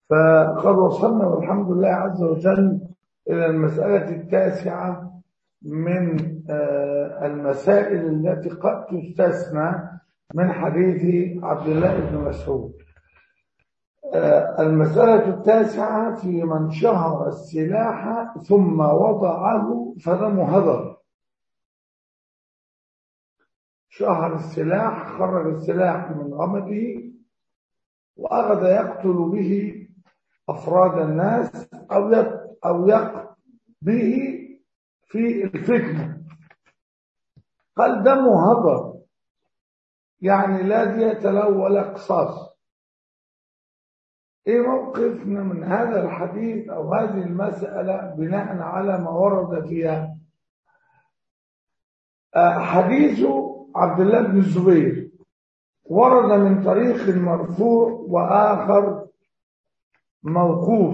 فقد وصلنا والحمد لله عز وجل إلى المسألة التاسعة من المسائل التي قد تستثنى من حديث عبد الله بن مسعود المسألة التاسعة في من شهر السلاح ثم وضعه فدم هدر شهر السلاح خرج السلاح من غمده وأخذ يقتل به أفراد الناس أو أو يقتل به في الفتنة قال دمه هدر يعني لا دية له ولا قصاص ايه موقفنا من هذا الحديث او هذه المسألة بناء على ما ورد فيها حديث عبد الله بن الزبير ورد من طريق مرفوع وآخر موقوف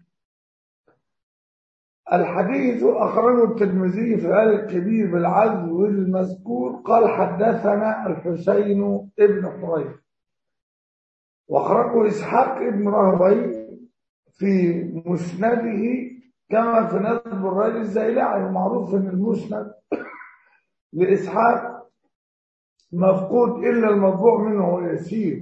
الحديث أخرجه الترمذي في آل الكبير بالعزل والمذكور قال حدثنا الحسين ابن حريث وأخرجه إسحاق ابن راهوي في مسنده كما في نسب الرجل الزيلعي معروف ان المسند لإسحاق مفقود إلا المطبوع منه يسير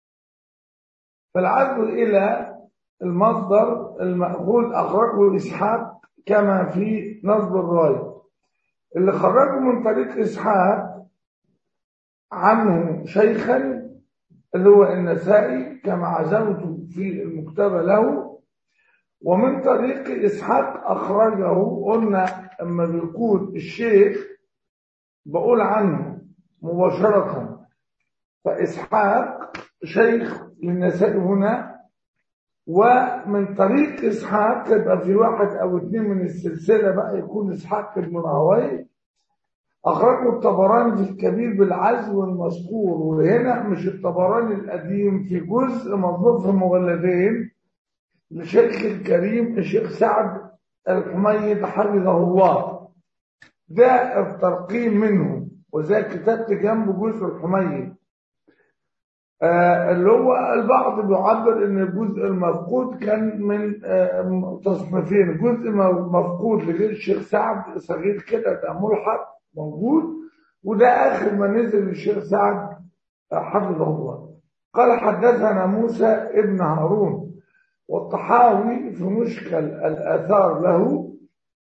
فالعزل إلى المصدر المأخوذ أخرجه إسحاق كما في نصب الراي اللي خرجه من طريق إسحاق عنه شيخا اللي هو النسائي كما عزمت في المكتبة له ومن طريق إسحاق أخرجه قلنا أما بيكون الشيخ بقول عنه مباشرة فإسحاق شيخ للنسائي هنا ومن طريق إسحاق يبقى في واحد أو اثنين من السلسلة بقى يكون إسحاق بن راهوي أخرجه الطبراني في الكبير بالعزل والمذكور وهنا مش الطبراني القديم في جزء مضبوط في مجلدين لشيخ الكريم الشيخ سعد الحميد حفظه الله ده الترقيم منه وزي كتبت جنبه جزء الحميد آه اللي هو البعض بيعبر ان الجزء المفقود كان من آه تصنيفين جزء مفقود لغير الشيخ سعد صغير كده ده ملحق موجود وده اخر ما نزل للشيخ سعد حفظه الله قال حدثنا موسى ابن هارون والطحاوي في مشكل الاثار له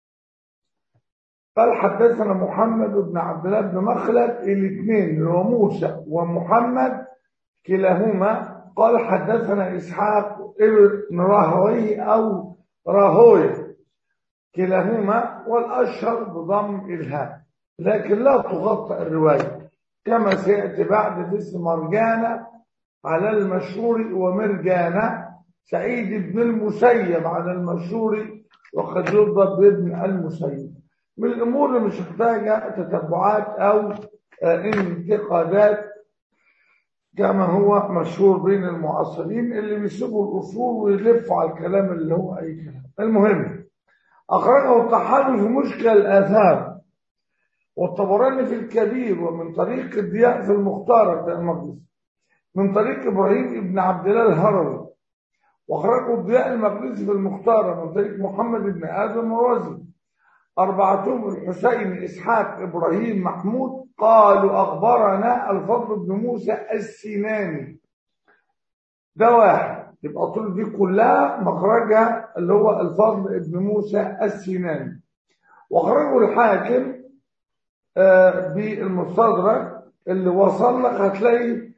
قال حدثنا محمد بن عبد الله بن مخلد الاثنين اللي هو موسى ومحمد كلاهما قال حدثنا إسحاق ابن راهوي أو راهوي كلاهما والأشهر بضم الهاء لكن لا تغطى الرواية كما سيأتي بعد اسم مرجانة على المشهور ومرجانة سعيد بن المسيب على المشهور وقد يضرب بابن المسيب من الأمور اللي مش محتاجة تتبعات أو انتقادات كما هو مشهور بين المعاصرين اللي بيسيبوا الأصول ويلفوا على الكلام اللي هو أي كلام المهم أخرجه الطحاوي في مشكل الآثار والطبراني في الكبير ومن طريق الضياء في المختار بتاع المقدس من طريق إبراهيم ابن عبد الله الهروي وأخرجه الضياء المقدسي في المختار من طريق محمد بن آدم ورازي أربعتهم الحسين إسحاق إبراهيم محمود قالوا أخبرنا الفضل بن موسى السناني ده واحد يبقى طول دي كلها مخرجها اللي هو الفضل بن موسى السناني وخرجه الحاكم آه بالمستدرك اللي وصل لك هتلاقي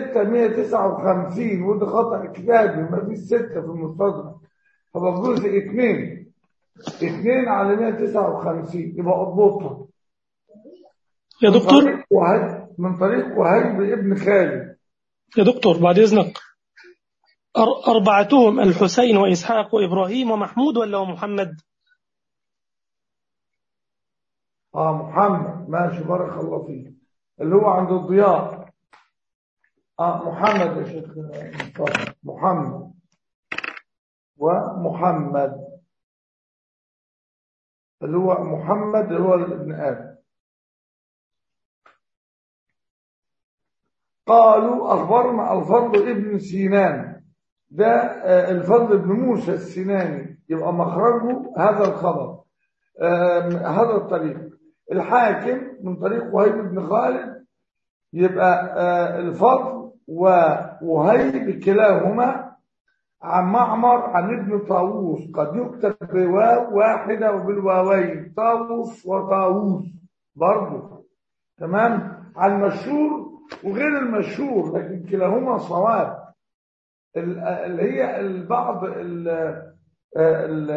659 وده خطأ كتابي ما فيش 6 في المستدرك فبقى جزء اثنين اثنين على 159 يبقى اضبطها يا دكتور وهيب من طريق وهيب ابن خالد يا دكتور بعد إذنك أر- أربعتهم الحسين وإسحاق وإبراهيم ومحمود ولا ومحمد اه محمد ماشي بارك الله فيك اللي هو عند الضياء اه محمد يا شيخ مصطفى محمد ومحمد اللي هو محمد اللي هو ابن آدم قالوا أخبرنا الفضل ابن سينان ده آه، الفضل بن موسى السناني يبقى مخرجه هذا الخبر آه، هذا الطريق الحاكم من طريق وهيب بن خالد يبقى آه، الفضل ووهيب كلاهما عن معمر عن ابن طاووس قد يكتب بواو واحدة وبالواوين طاووس وطاووس برضه تمام على المشهور وغير المشهور لكن كلاهما صواب ال- اللي هي البعض ال ال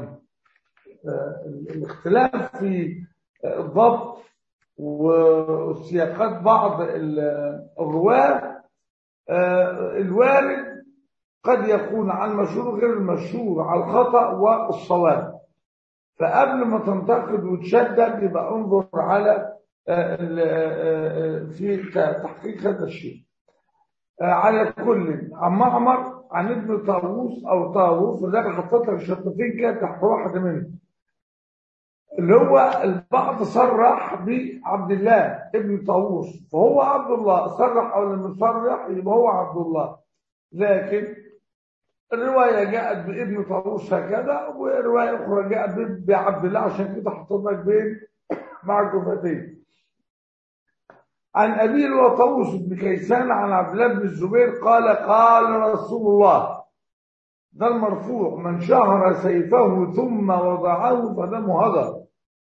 الاختلاف في الضبط وسياقات بعض ال- الرواة آه، الوارد قد يكون على المشهور غير المشهور على الخطأ والصواب فقبل ما تنتقد وتشدد يبقى انظر على آه، ال- آه، آه، في تحقيق هذا الشيء آه، على كل عن معمر عن ابن طاووس او طاووس وذلك حطيت لك شطتين كده تحت واحده منهم اللي هو البعض صرح بعبد الله ابن طاووس فهو عبد الله صرح او لم يصرح يبقى هو عبد الله لكن الروايه جاءت بابن طاووس هكذا وروايه اخرى جاءت ب- بعبد الله عشان كده حطيت لك بين مع جفتين عن أبي وطوس بن كيسان عن عبد الله بن الزبير قال قال رسول الله ده المرفوع من شهر سيفه ثم وضعه فدمه هدر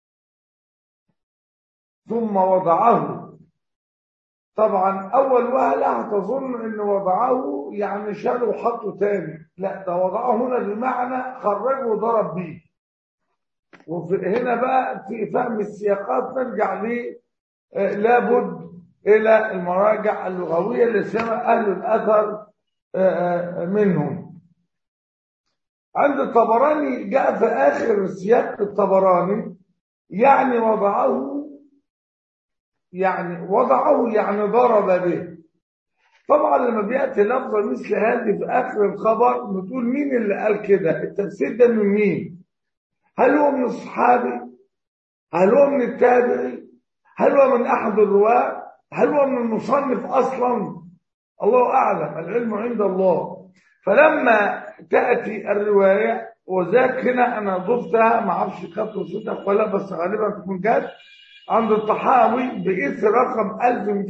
ثم وضعه طبعا أول وهلة هتظن إن وضعه يعني شاله وحطه تاني لا ده وضعه هنا بمعنى خرجه وضرب بيه وهنا بقى في فهم السياقات نرجع ليه آه، لابد إلى المراجع اللغوية اللي سمع أهل الأثر آه، آه، منهم عند الطبراني جاء في آخر سياق الطبراني يعني وضعه يعني وضعه يعني ضرب به طبعا لما بيأتي لفظة مثل هذه في آخر الخبر بتقول مين اللي قال كده التفسير ده من مين هل هو من الصحابي هل هو من التابعي هل هو من أحد الرواة هل هو من المصنف أصلا الله أعلم العلم عند الله فلما تأتي الرواية وذاك هنا أنا ضفتها ما اعرفش كانت وصلتك ولا بس غالبا تكون جت عند الطحاوي بإثر رقم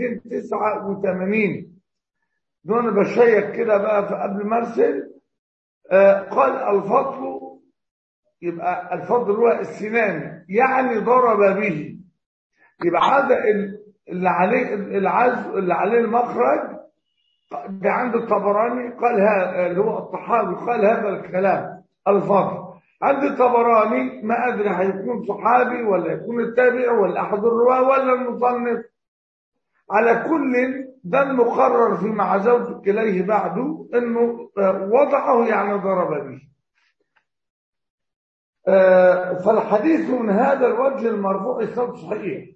1289 دون بشيك كده بقى في قبل ما ارسل آه قال الفضل يبقى الفضل هو السنان يعني ضرب به يبقى هذا ال- اللي عليه العزو اللي عليه المخرج ده عند الطبراني قال ها اللي هو الطحاوي قال هذا الكلام الفضل عند الطبراني ما ادري هيكون صحابي ولا يكون التابع ولا احد الرواه ولا المصنف على كل ده المقرر فيما عزوت اليه بعده انه آه، وضعه يعني ضرب به آه، فالحديث من هذا الوجه المرفوع اسناد صحيح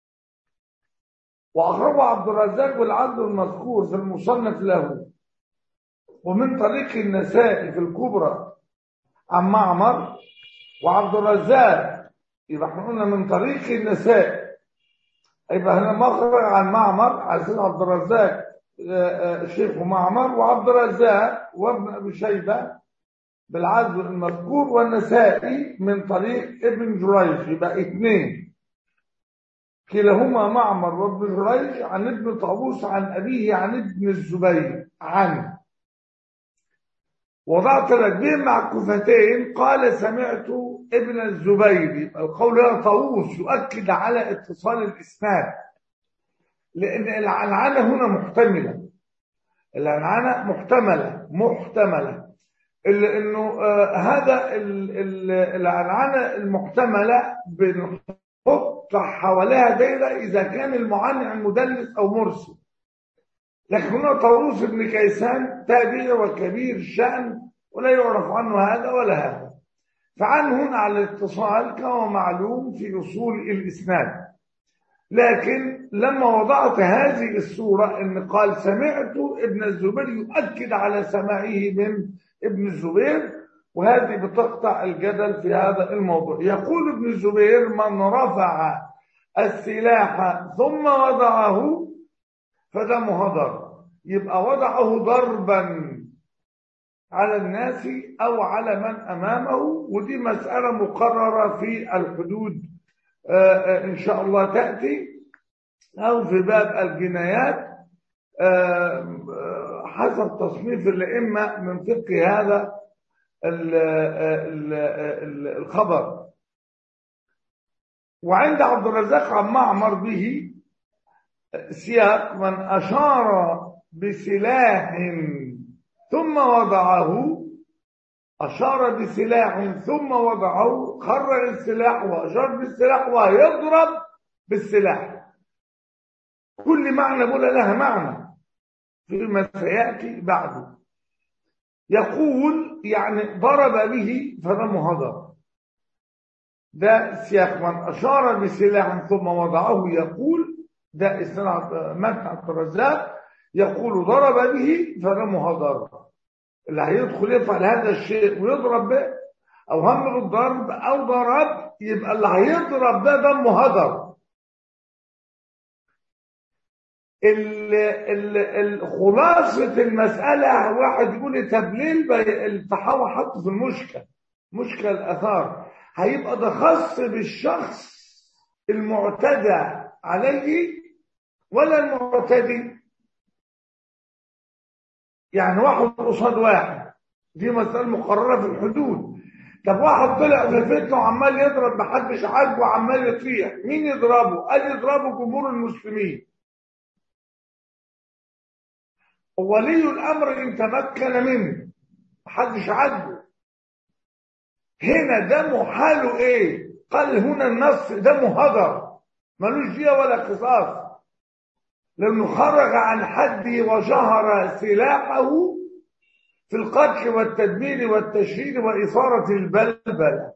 وأخرجه عبد الرزاق بالعدل المذكور في المصنف له ومن طريق النسائي في الكبرى عن معمر وعبد الرزاق يبقى احنا قلنا من طريق النسائي يبقى هنا مخرج عن معمر على سيد عبد الرزاق آه، آه، شيخ معمر وعبد الرزاق وابن ابي شيبه بالعدل المذكور والنسائي من طريق ابن جريج يبقى اثنين كلاهما معمر وابن جريج عن ابن طاووس عن أبيه عن ابن الزبير عنه وضعت لك بين مع كفتين قال سمعت ابن الزبير يبقى القول هنا طاووس يؤكد على اتصال الإسناد لأن العنعنة هنا محتملة العنعنة محتملة محتملة اللي انه آه هذا ال- ال- العنعنة المحتملة بنحط حواليها دايرة إذا كان المعنعن مدلس أو مرسل لكن هنا طاووس بن كيسان تابعي وكبير الشأن ولا يعرف عنه هذا ولا هذا فعنه هنا على الاتصال كما معلوم في أصول الإسناد لكن لما وضعت هذه الصورة ان قال سمعت ابن الزبير يؤكد على سماعه من ابن الزبير وهذه بتقطع الجدل في هذا الموضوع يقول ابن الزبير من رفع السلاح ثم وضعه فدمه هدر يبقى وضعه ضربا على الناس أو على من أمامه ودي مسألة مقررة في الحدود آه، آه، إن شاء الله تأتي أو في باب الجنايات آه، آه، حسب تصنيف الأئمة من فقه هذا ال- ال- ال- الخبر وعند عبد الرزاق عن معمر به سياق من أشار بسلاح ثم وضعه أشار بسلاح ثم وضعه خرج السلاح وأشار بالسلاح ويضرب بالسلاح كل معنى بقول لها معنى فيما سيأتي بعده يقول يعني ضرب به فده مهدر ده سياق من أشار بسلاح ثم وضعه يقول ده إسناد متن عبد الرزاق يقول ضرب به فده مهدر اللي هيدخل يفعل هذا الشيء ويضرب به أو هم بالضرب أو ضرب يبقى اللي هيضرب ده ده مهدر ال- ال- ال- خلاصة المسألة واحد يقول لي طب ليه الب- التحول حطه في المشكل مشكل الأثار هيبقى ده خاص بالشخص المعتدى عليه ولا المعتدي يعني واحد قصاد واحد دي مسألة مقررة في الحدود طب واحد طلع في فتنة وعمال يضرب محدش عاجبه وعمال يطيح مين يضربه؟ قال يضربه جمهور المسلمين ولي الامر ان تمكن منه محدش عاجبه هنا ده محاله ايه قال هنا النص ده مهدر ملوش ديه ولا قصاص لانه خرج عن حده وشهر سلاحه في القتل والتدمير والتشريد واثاره البلبله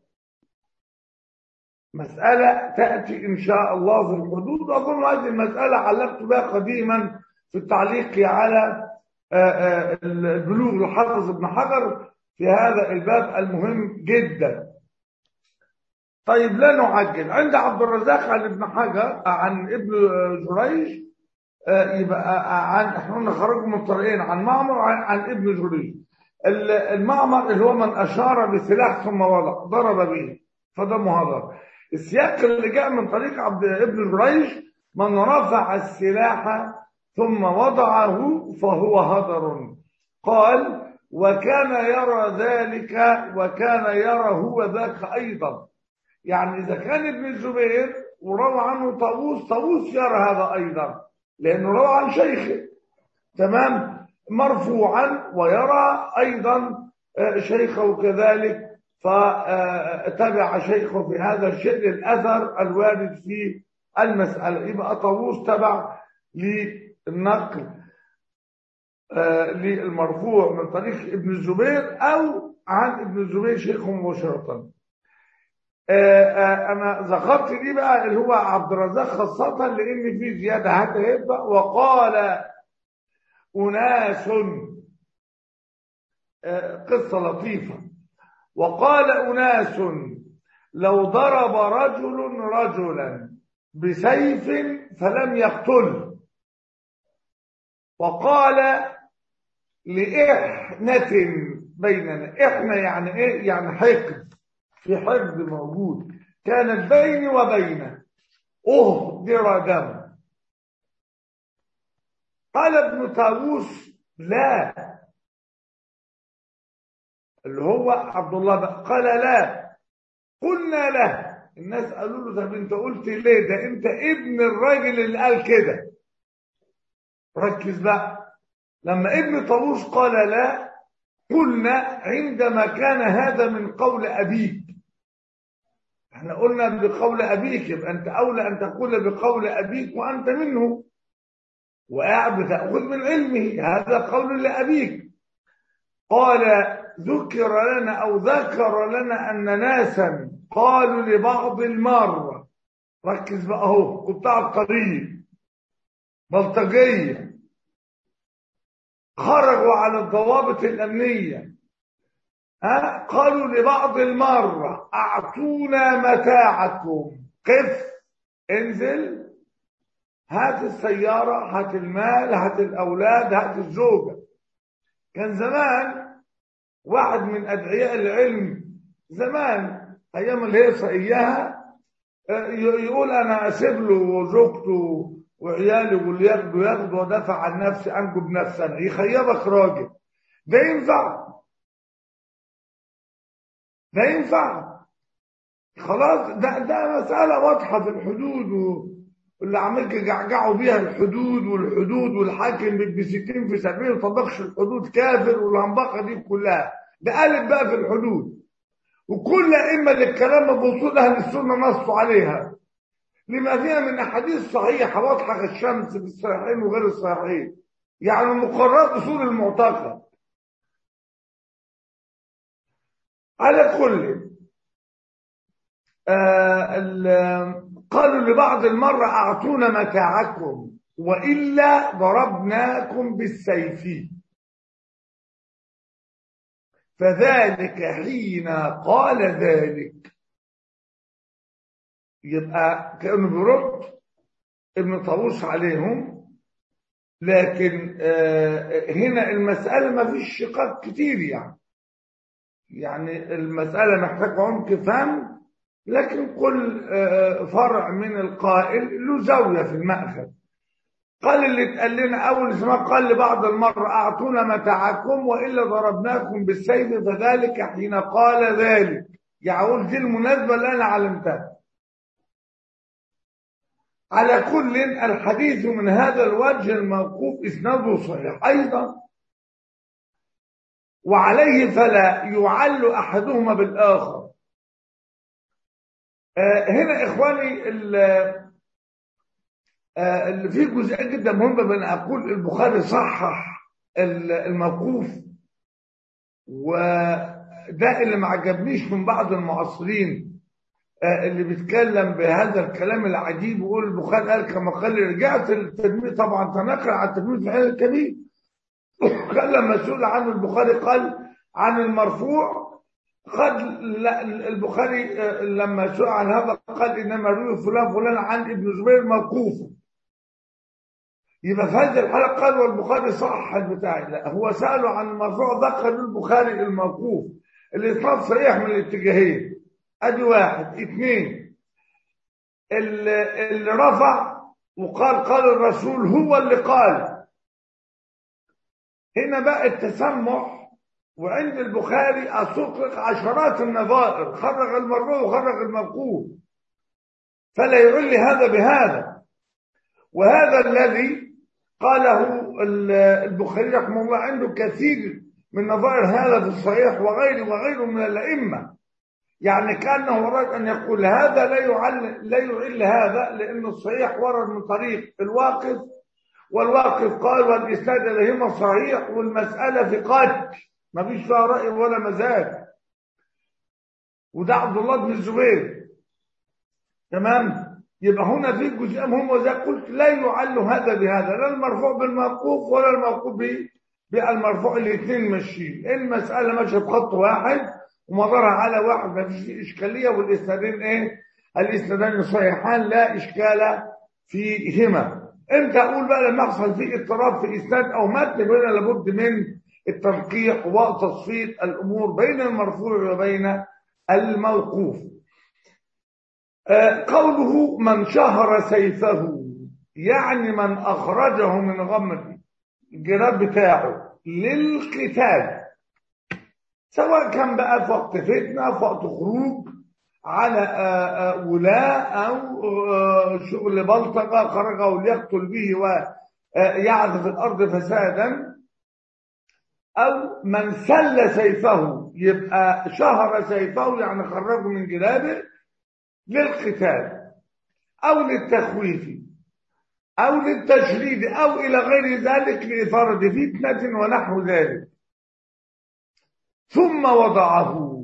مسألة تأتي إن شاء الله في الحدود أظن هذه المسألة علقت بها قديما في التعليق على آه، آه، البلوغ لحافظ ابن حجر في هذا الباب المهم جدا طيب لا نعجل عند عبد الرزاق عن ابن حجر عن ابن جريج آه، يبقى عن احنا قلنا خرجوا من طريقين عن معمر وعن عن ابن جريج ال- المعمر اللي هو من اشار بسلاح ثم وضع ضرب به فده مهدر السياق اللي جاء من طريق عبد ابن جريج من رفع السلاح ثم وضعه فهو هدر قال وكان يرى ذلك وكان يرى هو ذاك ايضا يعني اذا كان ابن الزبير وروى عنه طاووس طاووس يرى هذا ايضا لانه روى عن شيخه تمام مرفوعا ويرى ايضا آه، شيخه كذلك فتبع شيخه في هذا الشيء للاثر الوارد في المساله يبقى طاووس تبع للنقل آه، للمرفوع من طريق ابن الزبير او عن ابن الزبير شيخه مباشره آه، آه، انا ذكرت دي بقى اللي هو عبد الرزاق خاصه لان في زياده حتى يبقى وقال اناس آه، قصه لطيفه وقال اناس لو ضرب رجل رجلا بسيف فلم يقتله وقال لإحنة بيننا إحنا يعني إيه يعني حقد في حقد موجود كانت بيني وبينه أهدر دم قال ابن طاووس لا اللي هو عبد الله بقى قال لا قلنا له الناس قالوا له طب انت قلت ليه ده انت ابن الراجل اللي قال كده ركز بقى لما ابن طاووس قال لا قلنا عندما كان هذا من قول أبيك احنا قلنا بقول أبيك يبقى أنت أولى أن تقول بقول أبيك وأنت منه وقاعد بتأخذ من علمه هذا قول لأبيك قال ذكر لنا أو ذكر لنا أن ناسا قالوا لبعض المرة ركز بقى اهو قطاع الطريق بلطجية خرجوا على الضوابط الأمنية ها قالوا لبعض المرة أعطونا متاعكم قف انزل هات السيارة هات المال هات الأولاد هات الزوجة كان زمان واحد من أدعياء العلم زمان أيام الهيصة إياها آه، ي- يقول أنا أسيب له زوجته وعيالي واللي ياخدوا ياخدوا ودافع عن نفسي أنجو بنفسي أنا يخيبك راجل ده ينفع ده ينفع خلاص ده ده مسألة واضحة في الحدود و... اللي عمالك يجعجعوا بيها الحدود والحدود والحاكم بالبسيتين في سبيل ما طبقش الحدود كافر والهنبقه دي كلها ده قالب بقى في الحدود وكل ائمه للكلام بوصول اهل السنه نصوا عليها لما فيها من احاديث صحيحه واضحه كالشمس في الصحيحين وغير الصحيحين يعني مقررات اصول المعتقد على كل آه ال- قالوا لبعض المرة أعطونا متاعكم وإلا ضربناكم بالسيف فذلك حين قال ذلك يبقى كأنه بيرد ابن طاووس عليهم لكن آه، هنا المسألة ما فيش شقاق كتير يعني يعني المسألة محتاجة عمق فهم لكن كل آه، فرع من القائل له زاوية في المأخذ قال اللي اتقال لنا أول ما قال لبعض المرة أعطونا متاعكم وإلا ضربناكم بالسيف فذلك حين قال ذلك يعني دي المناسبة اللي أنا علمتها على كل الحديث من هذا الوجه الموقوف إسناده صحيح أيضا وعليه فلا يعل أحدهما بالآخر آه، هنا إخواني ال- آه، اللي فيه جزئية جدا مهمة بأن أقول البخاري صحح ال- الموقوف وده اللي ما عجبنيش من بعض المعاصرين آه، اللي بيتكلم بهذا الكلام العجيب ويقول البخاري قال كما قال رجعت التلميذ طبعا تنقل على التلميذ في الحديث الكبير كان لما سئل عنه البخاري قال عن المرفوع قد لا- البخاري آه، لما سئل عن هذا قال انما روي فلان فلان عن ابن زبير موقوف يبقى في هذه الحاله قال والبخاري صح البتاع لا هو ساله عن المرفوع ذكر البخاري الموقوف الاسناد صحيح من الاتجاهين ادي واحد اثنين اللي, اللي رفع وقال قال الرسول هو اللي قال هنا بقى التسمح وعند البخاري أطلق عشرات النظائر خرج المرفوع وخرج الموقوف فلا يعل هذا بهذا وهذا الذي قاله ال- البخاري رحمه الله عنده كثير من نظائر هذا في الصحيح وغيره وغيره من الأئمة يعني كأنه أراد أن يقول هذا لا يعل لا يعل هذا لأن الصحيح ورد من طريق الواقف والواقف قال والإسناد لهما صحيح والمسألة في قد ما فيش فيها رأي ولا مزاج وده عبد الله بن الزبير تمام يبقى هنا في جزئيه مهمه وزي قلت لا يعل هذا بهذا لا المرفوع بالموقوف ولا الموقوف ب- بالمرفوع الاثنين ماشيين المساله ماشيه بخط واحد ومدارها على واحد ما فيش فيه اشكاليه والاسنادين ايه الاسنادين صحيحان لا اشكال فيهما امتى اقول بقى لما يحصل فيه اضطراب في اسناد او متن هنا لابد من التنقيح وتصفيه الامور بين المرفوع وبين الموقوف آه، قوله من شهر سيفه يعني من أخرجه من غمر الجراب بتاعه للقتال سواء كان بقى في وقت فتنة في وقت خروج على آه، آه، ولاة أو آه، شغل بلطجة خرجه ليقتل به ويعزف الأرض فسادا أو من سل سيفه يبقى شهر سيفه يعني خرجه من جلابه للقتال أو للتخويف أو للتشريد أو إلى غير ذلك لإثارة فتنة ونحو ذلك ثم وضعه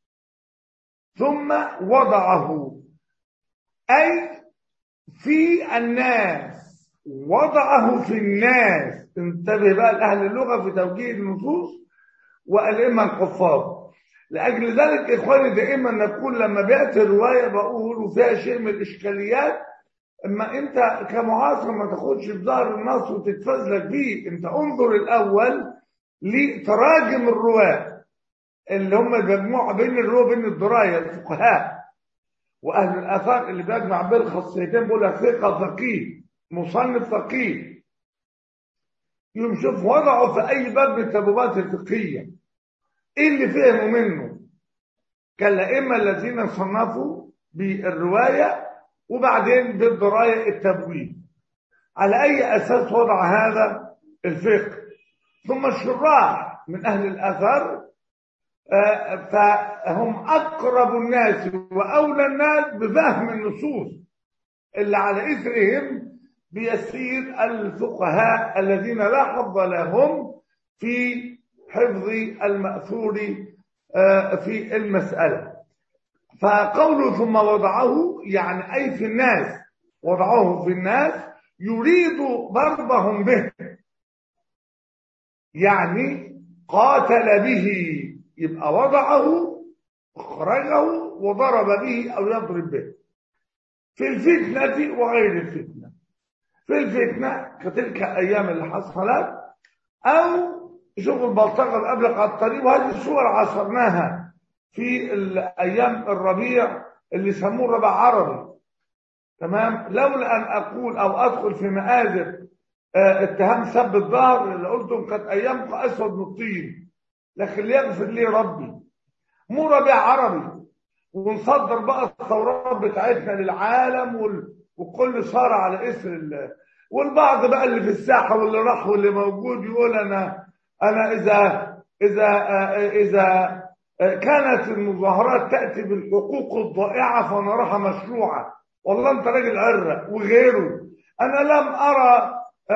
ثم وضعه أي في الناس وضعه في الناس انتبه بقى لأهل اللغة في توجيه النصوص والإمة الحفاظ لأجل ذلك إخواني دائما نقول لما بيأتي الرواية بقول فيها شيء من الإشكاليات اما انت كمعاصر ما تاخدش بظهر النص وتتفزلك بيه انت انظر الاول لتراجم الرواه اللي هم بيجمعوا بين الرو وبين الدرايه الفقهاء واهل الاثار اللي بيجمع بين الخاصيتين بيقول لك ثقه فقيه مصنف فقيه يوم شوف وضعه في اي باب من التبويبات الفقهيه ايه اللي فهموا منه كالائمه الذين صنفوا بالروايه وبعدين بالدرايه التبويب على اي اساس وضع هذا الفقه ثم الشراح من اهل الاثر فهم اقرب الناس واولى الناس بفهم النصوص اللي على اثرهم بيسير الفقهاء الذين لا حظ لهم في حفظ المأثور في المسألة فقوله ثم وضعه يعني أي في الناس وضعه في الناس يريد ضربهم به يعني قاتل به يبقى وضعه اخرجه وضرب به او يضرب به في الفتنة وغير الفتنة في الفتنة كتلك ايام اللي حصلت او شوف البلطجة قبل على الطريق وهذه الصور عصرناها في الايام الربيع اللي سموه ربع عربي تمام لولا ان اقول او ادخل في مآزر اه اتهام سب الظهر اللي قلتم كانت ايامكم اسود من الطين لكن ليغفر لي ربي مو ربيع عربي ونصدر بقى الثورات بتاعتنا للعالم وال... وكل صار على اسر ال... والبعض بقى اللي في الساحه واللي راح واللي موجود يقول انا انا اذا اذا اذا كانت المظاهرات تاتي بالحقوق الضائعه فنراها مشروعه والله انت راجل عرق وغيره انا لم ارى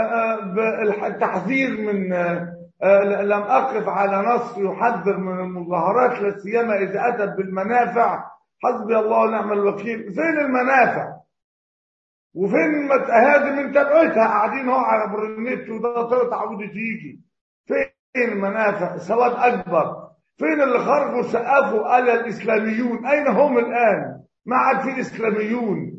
التحذير من لم أقف على نص يحذر من المظاهرات لا سيما إذا أتت بالمنافع حسبي الله ونعم الوكيل فين المنافع وفين هذه من تبعتها قاعدين اهو على برنت وده طلعت عودة تيجي فين المنافع سواد أكبر فين اللي خرجوا سقفوا قال الإسلاميون أين هم الآن ما عاد في إسلاميون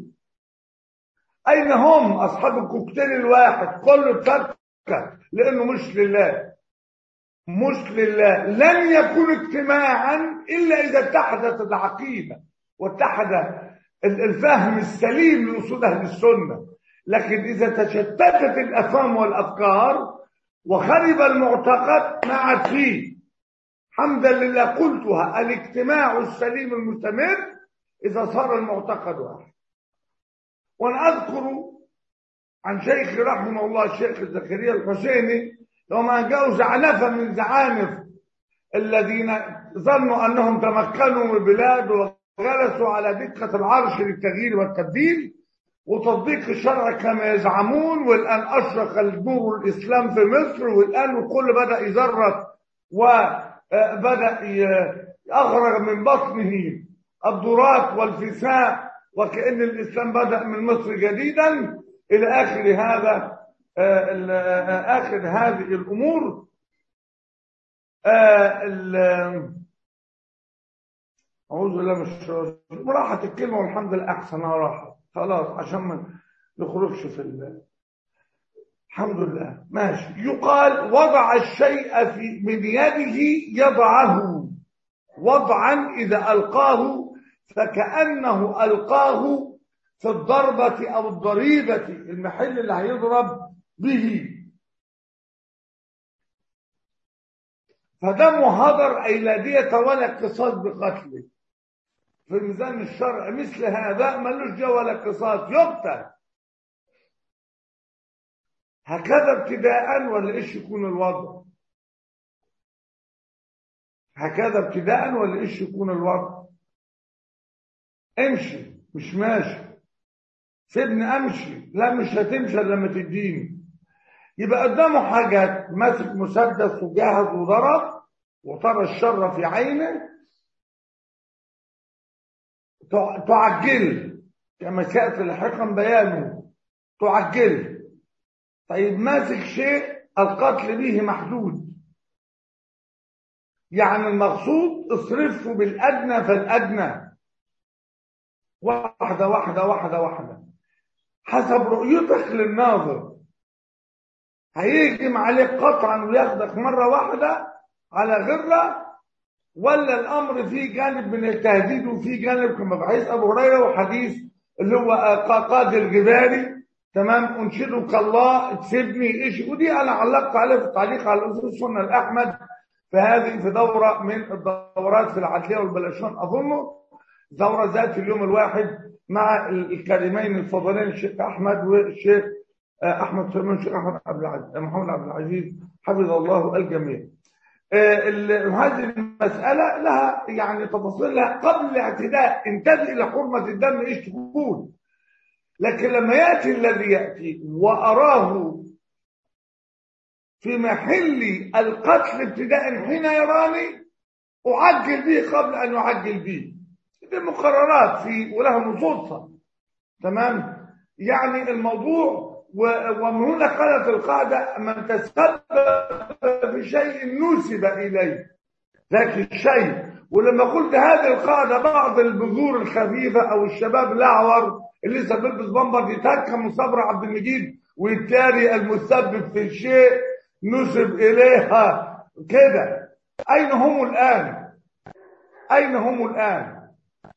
أين هم أصحاب الكوكتيل الواحد كله اتفكك لأنه مش لله مش لله لن يكون اجتماعا إلا إذا اتحدت العقيدة واتحد الفهم السليم لأصول أهل السنة لكن إذا تشتتت الأفهام والأفكار وخرب المعتقد ما عاد فيه حمدا لله قلتها الاجتماع السليم المستمر إذا صار المعتقد واحد وأنا أذكر عن شيخ رحمه الله الشيخ زكريا الحسيني وما جاءوا زعنفة من زعانف الذين ظنوا أنهم تمكنوا من البلاد وجلسوا على دقة العرش للتغيير والتبديل وتطبيق الشرع كما يزعمون والآن أشرق النور الإسلام في مصر والآن الكل بدأ يزرق وبدأ يغرق من بطنه الضرات والفساء وكأن الإسلام بدأ من مصر جديدا إلى آخر هذا آخر هذه الأمور أعوذ بالله من الشيطان راحت الكلمة والحمد لله أحسنها راحت خلاص عشان ما نخرجش في ال... الحمد لله ماشي يقال وضع الشيء في من يده يضعه وضعا إذا ألقاه فكأنه ألقاه في الضربة أو الضريبة المحل اللي هيضرب به فدم هدر أي لا دية ولا قصاص بقتله في ميزان الشرع مثل هذا ملوش جا ولا قصاص يقتل هكذا ابتداء ولا ايش يكون الوضع هكذا ابتداء ولا ايش يكون الوضع امشي مش ماشي سيبني امشي لا مش هتمشي لما تديني يبقى قدامه حاجات ماسك مسدس وجاهز وضرب وطرى الشر في عينه تعجل كما سيأتي لاحقا بيانه تعجل طيب ماسك شيء القتل به محدود يعني المقصود اصرفه بالأدنى فالأدنى واحدة واحدة واحدة واحدة حسب رؤيتك للناظر هيهجم عليك قطعا وياخدك مرة واحدة على غرة ولا الامر فيه جانب من التهديد وفيه جانب كما في حديث ابو هريره وحديث اللي هو قاضي الجباري تمام انشدك الله تسيبني ايش ودي انا علقت عليه في التعليق على اصول السنه الاحمد فهذه في دوره من الدورات في العدليه والبلاشون اظنه دوره ذات اليوم الواحد مع الكريمين الفضلين الشيخ احمد والشيخ احمد سليمان الشيخ احمد عبد العزيز محمد عبد العزيز حفظ الله الجميع هذه المسألة لها يعني تفاصيل لها قبل الاعتداء انتبه إلى حرمة الدم إيش تكون لكن لما يأتي الذي يأتي وأراه في محل القتل ابتداء حين يراني أعجل به قبل أن أعجل به دي مقررات في ولها نصوصها تمام يعني الموضوع ومن هنا قالت القاعدة من تسبب في شيء نسب إليه ذاك الشيء ولما قلت هذه القاعدة بعض البذور الخفيفة أو الشباب الأعور اللي لسه بيلبس بامبر يتهكم صبر عبد المجيد ويتاري المسبب في الشيء نسب إليها كده أين هم الآن أين هم الآن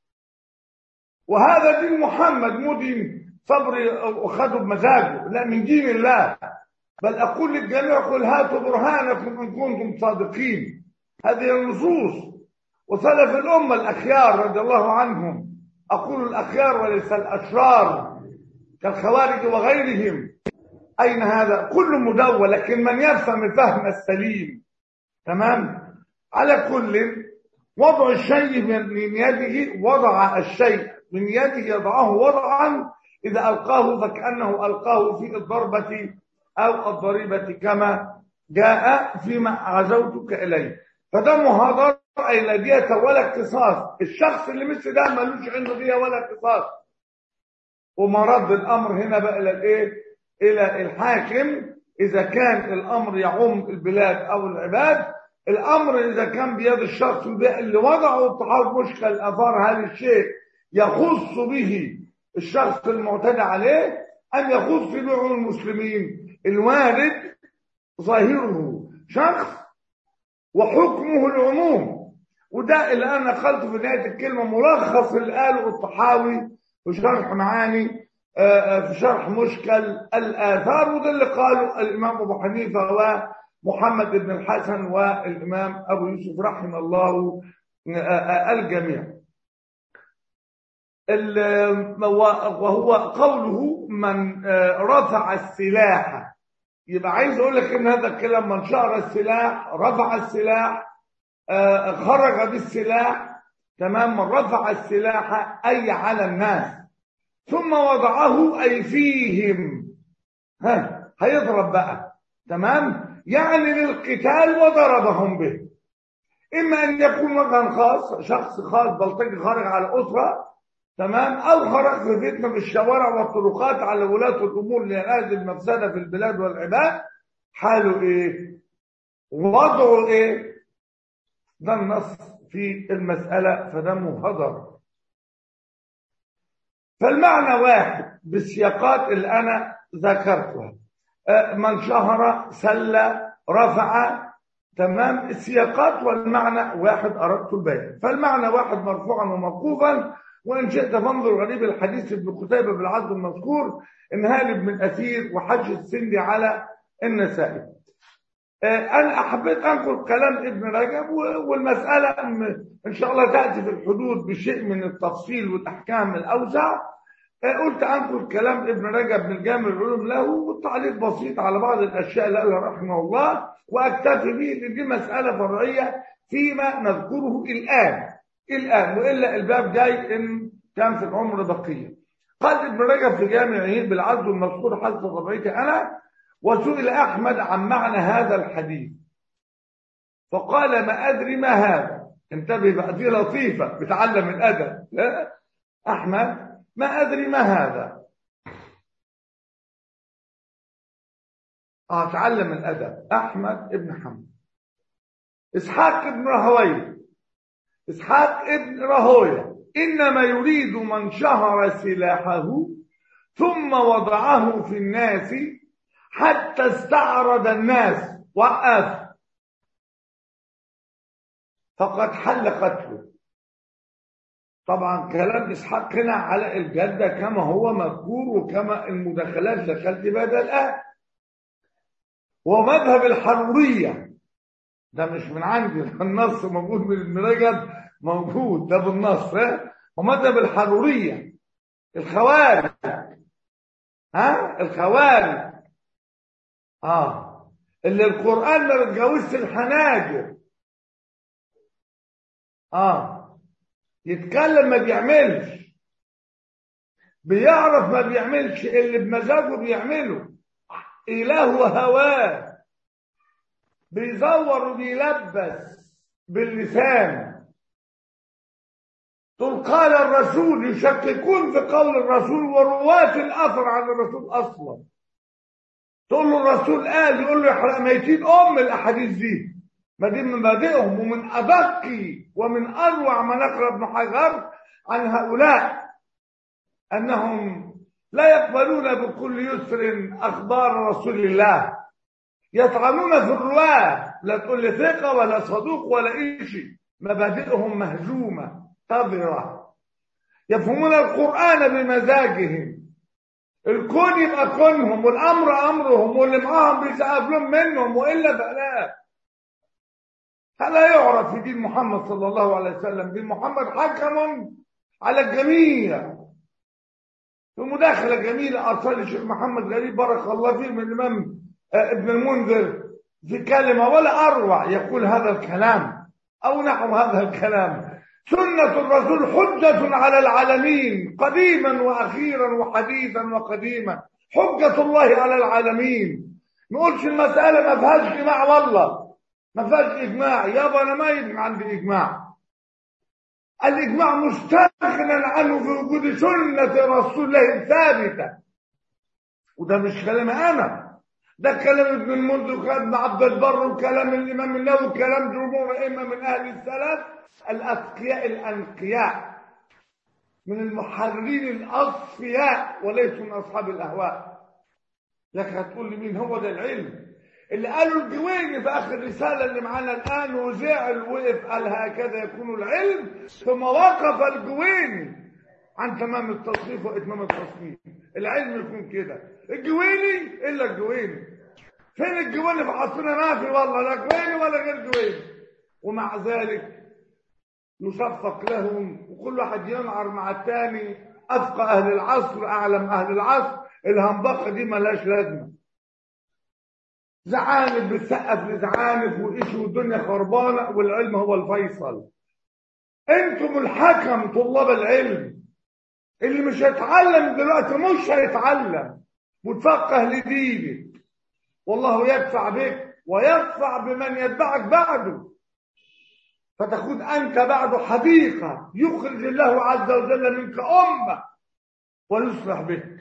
وهذا دين محمد مو دين صبري وخدوا بمزاجه لا من دين الله بل أقول للجميع قل هاتوا برهانكم إن كنتم صادقين هذه النصوص وسلف الأمة الأخيار رضي الله عنهم أقول الأخيار وليس الأشرار كالخوارج وغيرهم أين هذا كل مدون لكن من يفهم الفهم السليم تمام على كل وضع الشيء من يده وضع الشيء من يده يضعه وضعا إذا ألقاه فكأنه ألقاه في الضربة أو الضريبة كما جاء فيما عزوتك إليه فده مهاضرة إلى دية ولا اقتصاص الشخص اللي مثل ده ملوش عنده دية ولا اقتصاص ومرد الأمر هنا بقى إلى الإيه؟ إلى الحاكم إذا كان الأمر يعم البلاد أو العباد الأمر إذا كان بيد الشخص اللي وضعه اتحاد مشكل أثار هذا الشيء يخص به الشخص المعتدى عليه أن يخص به المسلمين الوارد ظاهره شخص وحكمه العموم وده اللي أنا نقلته في نهاية الكلمة ملخص اللي قاله الطحاوي في شرح معاني في شرح مشكل الآثار وده اللي قاله الإمام أبو حنيفة ومحمد بن الحسن والإمام أبو يوسف رحمه الله الجميع وهو قوله من رفع السلاح يبقى عايز اقول لك ان هذا الكلام من شهر السلاح رفع السلاح خرج بالسلاح تمام من رفع السلاح اي على الناس ثم وضعه اي فيهم ها هيضرب بقى تمام يعني للقتال وضربهم به اما ان يكون وجها خاص شخص خاص بلطجي خارج على اسره تمام او خرج في فتنه في الشوارع والطرقات على ولاة الامور لهذه المفسده في البلاد والعباد حاله ايه وضعه ايه ده النص في المساله فده مهدر فالمعنى واحد بالسياقات اللي انا ذكرتها من شهر سلى رفع تمام السياقات والمعنى واحد اردت البيان فالمعنى واحد مرفوعا وموقوفا وإن شئت فانظر غريب الحديث ابن قتيبة بالعدل المذكور إن هالب من أثير وحج السندي على النسائي أنا حبيت أنقل كلام ابن رجب والمسألة إن شاء الله تأتي في الحدود بشيء من التفصيل والأحكام الأوسع قلت أنقل كلام ابن رجب من جامع العلوم له والتعليق بسيط على بعض الأشياء اللي قالها رحمه الله وأكتفي به لأن دي مسألة فرعية فيما نذكره الآن الآن وإلا الباب جاي إن كان في العمر بقية قال ابن رجب في جامعه بالعدل المذكور حسب طبيعتي أنا وسئل أحمد عن معنى هذا الحديث فقال ما أدري ما هذا انتبه بقى دي لطيفة بتعلم الأدب لا أحمد ما أدري ما هذا آه تعلم الأدب أحمد ابن حمد إسحاق ابن رهويه إسحاق ابن راهويه إنما يريد من شهر سلاحه ثم وضعه في الناس حتى استعرض الناس وقف فقد حل قتله طبعا كلام اسحاق هنا على الجده كما هو مذكور وكما المداخلات دخلت بها ده الان ومذهب الحروريه ده مش من عندي ده النص موجود من ابن رجب موجود ده بالنص ها ومذهب الحروريه الخوارج ها الخوارج اه اللي القران ما بتجاوزش الحناجر اه يتكلم ما بيعملش بيعرف ما بيعملش اللي بمزاجه بيعمله إله وهواه بيزور وبيلبس باللسان تقول قال الرسول يشككون في قول الرسول ورواة الأثر عن الرسول أصلا تقول له الرسول قال يقول له يحرق ميتين أم الأحاديث دي ما دي من مبادئهم ومن أدق ومن أروع ما نقرأ ابن حجر عن هؤلاء أنهم لا يقبلون بكل يسر أخبار رسول الله يطعنون في الرواة لا تقول لي ثقة ولا صدوق ولا إشي مبادئهم مهزومة قذرة يفهمون القرآن بمزاجهم الكون يبقى كونهم والأمر أمرهم واللي معاهم بيسقف لهم منهم وإلا فلا هذا يعرف في دين محمد صلى الله عليه وسلم دين محمد حكم على الجميع في مداخلة جميلة أرسل الشيخ محمد غريب بارك الله فيه من الإمام ابن المنذر في كلمة ولا أروع يقول هذا الكلام أو نحو هذا الكلام سنة الرسول حجة على العالمين قديما وأخيرا وحديثا وقديما حجة الله على العالمين نقولش المسألة ما فيهاش إجماع والله ما فيهاش إجماع يابا أنا ما يجمع عندي إجماع الإجماع مستغنى عنه في وجود سنة رسول الله الثابتة وده مش كلام أنا ده كلام ابن المنذر وكلام عبد البر وكلام الإمام النووي وكلام جمهور أئمة من أهل السلف الأتقياء الأنقياء من المحررين الأصفياء وليسوا من أصحاب الأهواء لك هتقول لي مين هو ده العلم اللي قالوا الجويني في آخر الرسالة اللي معانا الآن وزعل وقف قال هكذا يكون العلم ثم وقف الجويني عن تمام التصنيف وإتمام التصنيف العلم يكون كده الجويني إلا الجويني فين الجويني في عصرنا ما في والله لا جويني ولا غير جويني ومع ذلك يصفق لهم وكل واحد ينعر مع الثاني أفقى أهل العصر أعلم أهل العصر الهنبقة دي ملهاش لازمة زعانف بتسقف لزعانف وإيش والدنيا خربانة والعلم هو الفيصل انتم الحكم طلاب العلم اللي مش هيتعلم دلوقتي مش هيتعلم وتفقه لدينك والله يدفع بك ويدفع بمن يتبعك بعده فتكون أنت بعد حديقة يخرج الله عز وجل منك أمة ويصلح بك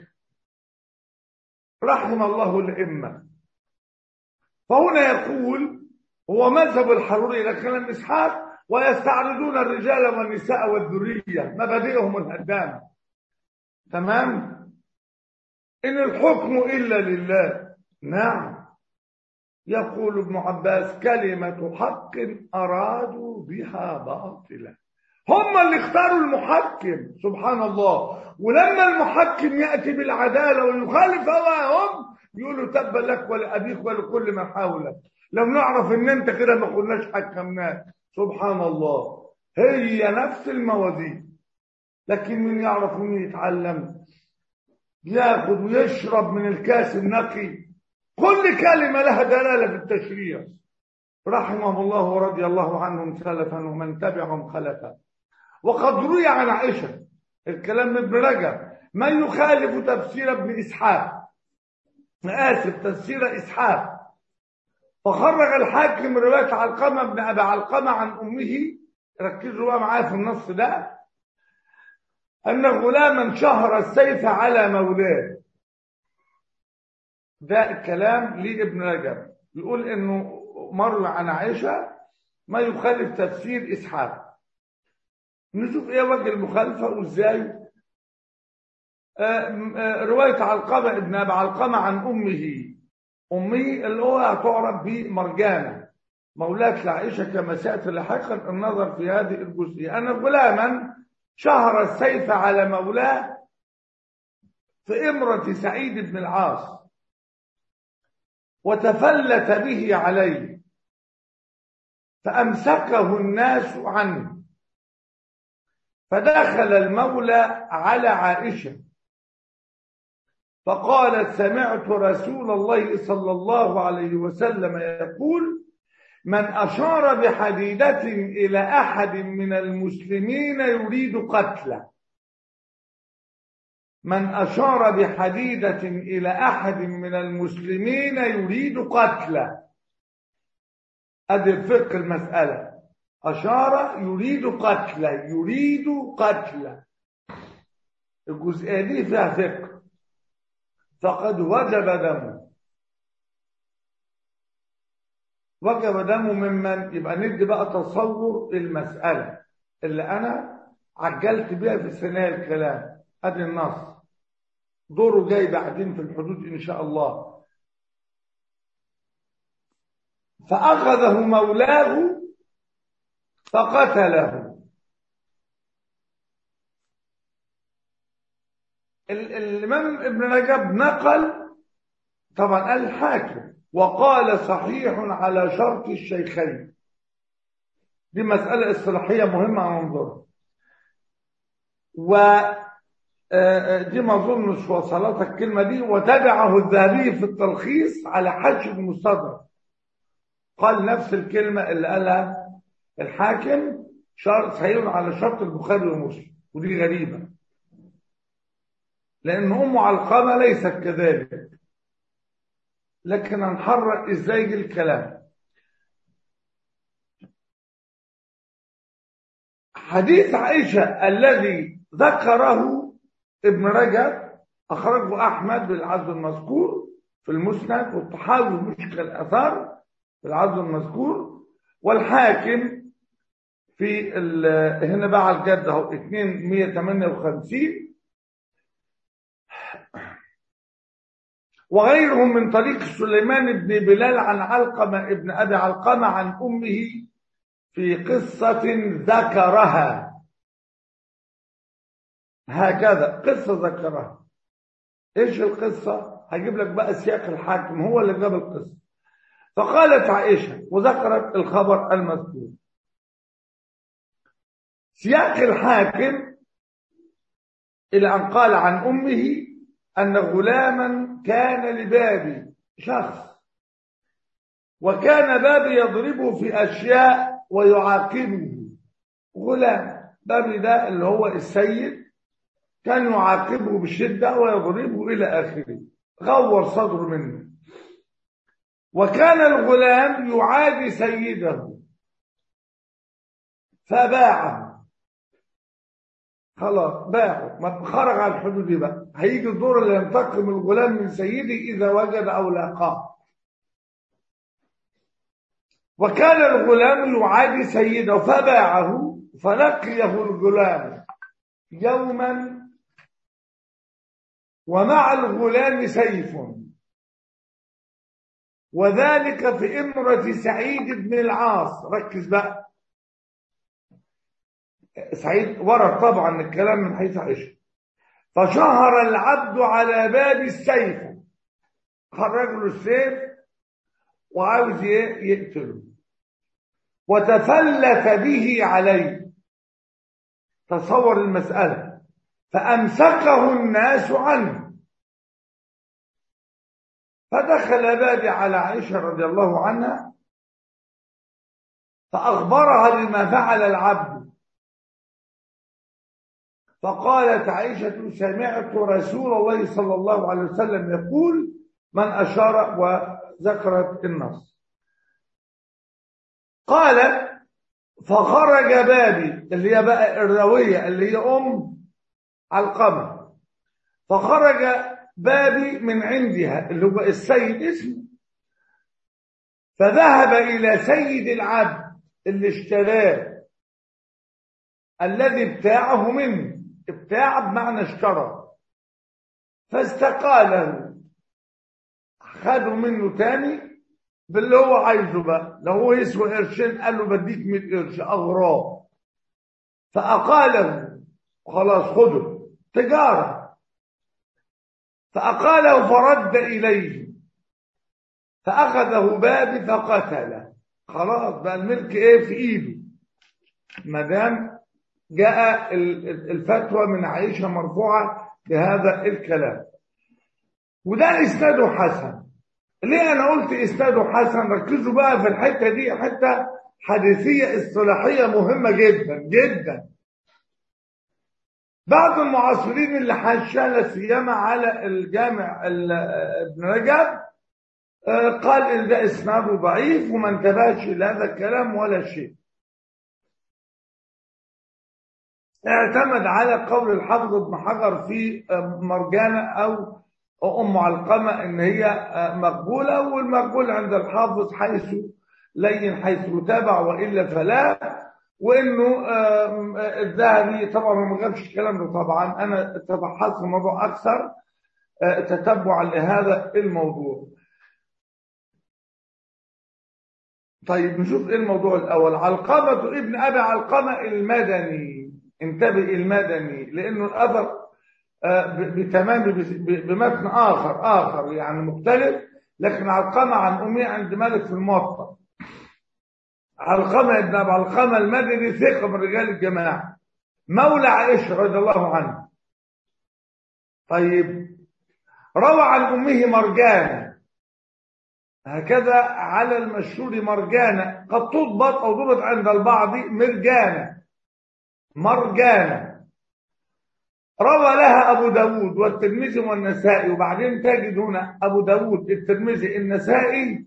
رحم الله الأئمة فهنا يقول هو مذهب الحروري إلى كلام إسحاق ويستعرضون الرجال والنساء والذرية مبادئهم الهدامة تمام إن الحكم إلا لله نعم يقول ابن عباس كلمة حق أرادوا بها باطلا هم اللي اختاروا المحكم سبحان الله ولما المحكم يأتي بالعدالة ويخالف هواهم يقولوا تبا لك ولأبيك ولكل من حولك لو نعرف ان انت كده ما كناش حكمناك سبحان الله هي نفس الموازين لكن من يعرف من يتعلم ياخذ ويشرب من الكاس النقي كل كلمة لها دلالة في التشريع رحمه الله ورضي الله عنهم سلفا ومن تبعهم خلفا وقد روي عن عائشة الكلام ابن رجب من يخالف تفسير ابن إسحاق آسف تفسير إسحاق فخرج الحاكم رواية علقمة بن أبي علقمة عن أمه ركزوا بقى معايا في النص ده أن غلاما شهر السيف على مولاه ده الكلام لابن رجب يقول انه مر عن عائشة ما يخالف تفسير إسحاق نشوف ايه وجه المخالفة وازاي رواية علقمة ابن أبي علقمة عن أمه أمي اللي هو تعرف بمرجانة مولاة لعائشة كما سيأتي لاحقا النظر في هذه الجزئية أن غلاما شهر السيف على مولاه في إمرة سعيد بن العاص وتفلت به عليه فأمسكه الناس عنه فدخل المولى على عائشة فقالت سمعت رسول الله صلى الله عليه وسلم يقول من أشار بحديدة إلى أحد من المسلمين يريد قتله من أشار بحديدة إلى أحد من المسلمين يريد قتله أدي الفقه المسألة أشار يريد قتله يريد قتله الجزئية دي فيها فقه فقد وجب دمه وجب دمه ممن يبقى ندي بقى تصور المسألة اللي أنا عجلت بيها في ثنايا الكلام أدي النص دوره جاي بعدين في الحدود إن شاء الله فأخذه مولاه فقتله الإمام ابن رجب نقل طبعا قال الحاكم وقال صحيح على شرط الشيخين دي مسألة اصطلاحية مهمة ننظرها و دي ما اظنش وصلتك الكلمة دي وتبعه الذهبي في التلخيص على حج المستدرك قال نفس الكلمة اللي قالها الحاكم شرط صحيح على شرط البخاري ومسلم ودي غريبة لأن أم علقمة ليست كذلك لكن هنحرك ازاي الكلام حديث عائشة الذي ذكره ابن رجب أخرجه أحمد بالعزو المذكور في المسند والطحاوي مشكل الأثار في العزو المذكور والحاكم في هنا بقى على الجد اهو 258 وغيرهم من طريق سليمان بن بلال عن علقمة ابن أبي علقمة عن أمه في قصة ذكرها هكذا قصة ذكرها ايش القصة هجيب لك بقى سياق الحاكم هو اللي جاب القصة فقالت عائشة وذكرت الخبر المذكور سياق الحاكم إلى أن قال عن أمه أن غلاما كان لبابي شخص وكان بابي يضربه في أشياء ويعاقبه غلام بابي ده اللي هو السيد كان يعاقبه بشدة ويضربه إلى آخره غور صدره منه وكان الغلام يعادي سيده فباعه خلاص باعه ما خرج على الحدود دي بقى هيجي الدور اللي ينتقم الغلام من سيده إذا وجد أو لاقاه وكان الغلام يعادي سيده فباعه فلقيه الغلام يوما ومع الغلام سيف وذلك في إمرة سعيد بن العاص ركز بقى سعيد ورد طبعا الكلام من حيث عائشة فشهر العبد على باب السيف خرج له السيف وعاوز يقتله وتفلت به عليه تصور المسألة فأمسكه الناس عنه فدخل بابي على عائشة رضي الله عنها فأخبرها بما فعل العبد فقالت عائشة سمعت رسول الله صلى الله عليه وسلم يقول من أشار وذكرت النص قال فخرج بابي اللي هي بقى الراوية اللي هي أم علقمة فخرج بابي من عندها اللي هو السيد اسمه فذهب إلى سيد العبد اللي اشتراه الذي ابتاعه منه ابتاع بمعنى اشترى فاستقاله خدوا منه تاني باللي هو عايزه بقى لو هو يسوى قرشين قال له بديك 100 قرش اغراب فاقاله خلاص خده تجاره فاقاله فرد اليه فاخذه باب فقتله خلاص بقى الملك ايه في ايده ما دام جاء ال- ال- الفتوى من عائشه مرفوعه بهذا الكلام وده اسناده حسن ليه انا قلت اسناده حسن ركزوا بقى في الحته دي حته حديثيه اصطلاحيه مهمه جدا جدا بعض المعاصرين اللي حاشانا سيما على الجامع ال- ابن رجب آه، قال ان ده اسناده ضعيف وما انتبهش لهذا الكلام ولا شيء اعتمد على قول الحافظ ابن حجر في آه، مرجانة او ام علقمة ان هي آه، مقبولة والمقبول عند الحافظ حيث لين حيث تابع والا فلا وانه آم، آه، الذهبي طبعا ما جابش الكلام ده طبعا انا تبحثت في الموضوع اكثر آه، تتبعا لهذا الموضوع طيب نشوف ايه الموضوع الاول علقمة ابن ابي علقمة المدني انتبه المدني لانه الاثر آه، ب- بتمام ب- ب- بمتن اخر اخر يعني مختلف لكن علقمة عن امي عند مالك في الموطأ علقمة ابن ابي علقمة المدني ثقة من رجال الجماعة مولى عائشة رضي الله عنه طيب روى عن امه مرجانه هكذا على المشهور مرجانة قد تضبط أو ضبط عند البعض مرجانة مرجانة روى لها أبو داود والترمذي والنسائي وبعدين تجد هنا أبو داود الترمذي النسائي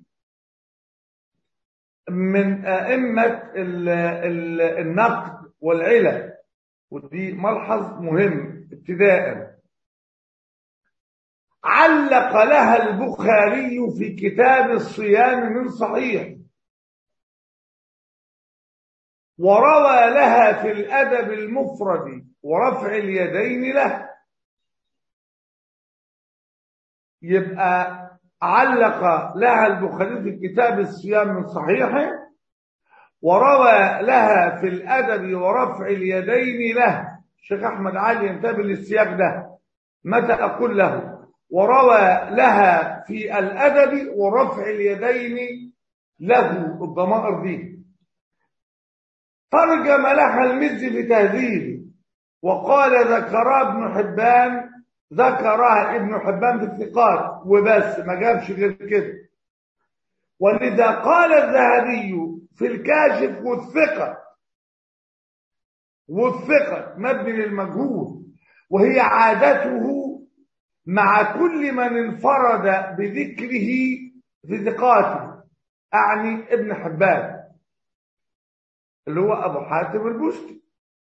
من أئمة ال- ال- النقد والعلل ودي ملحظ مهم ابتداءً علق لها البخاري في كتاب الصيام من صحيح وروى لها في الأدب المفرد ورفع اليدين له يبقى علق لها البخاري في كتاب الصيام من صحيحه وروى لها في الأدب ورفع اليدين له الشيخ أحمد علي ينتبه للسياق ده متى أقول له وروى لها في الأدب ورفع اليدين له الضمائر دي ترجم لها المزي في تهذيبه وقال ذكرها ابن حبان ذكرها ابن حبان في الثقات وبس ما جابش غير كده ولذا قال الذهبي في الكاشف والثقة والثقة مبني للمجهول وهي عادته مع كل من انفرد بذكره في ثقاته أعني ابن حبان اللي هو أبو حاتم البستي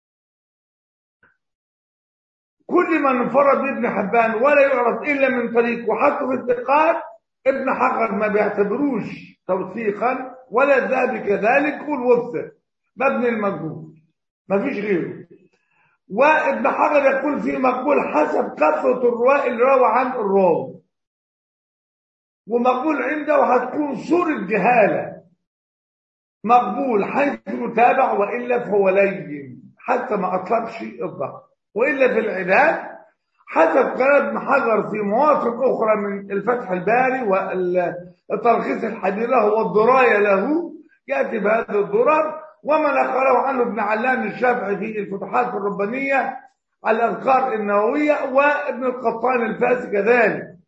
كل من انفرد بابن حبان ولا يعرف إلا من طريق وحطه في الثقات ابن حجر ما بيعتبروش توثيقا ولا الذهبي كذلك والوثق مبني المجهول ما فيش غيره وابن حجر يقول فيه مقبول حسب كثرة الرواء اللي روى عن الراوي ومقبول عنده هتكون صورة جهالة مقبول حيث يتابع وإلا فهو لين حتى ما أطلقش الضغط وإلا في العداد حسب كلام ابن حجر في مواطن أخرى من الفتح الباري والتلخيص الحديث له والدراية له يأتي بهذا الضرر وما نقله عنه ابن علام الشافعي في الفتوحات الربانية على الأذكار النووية وابن القطان الفاسي كذلك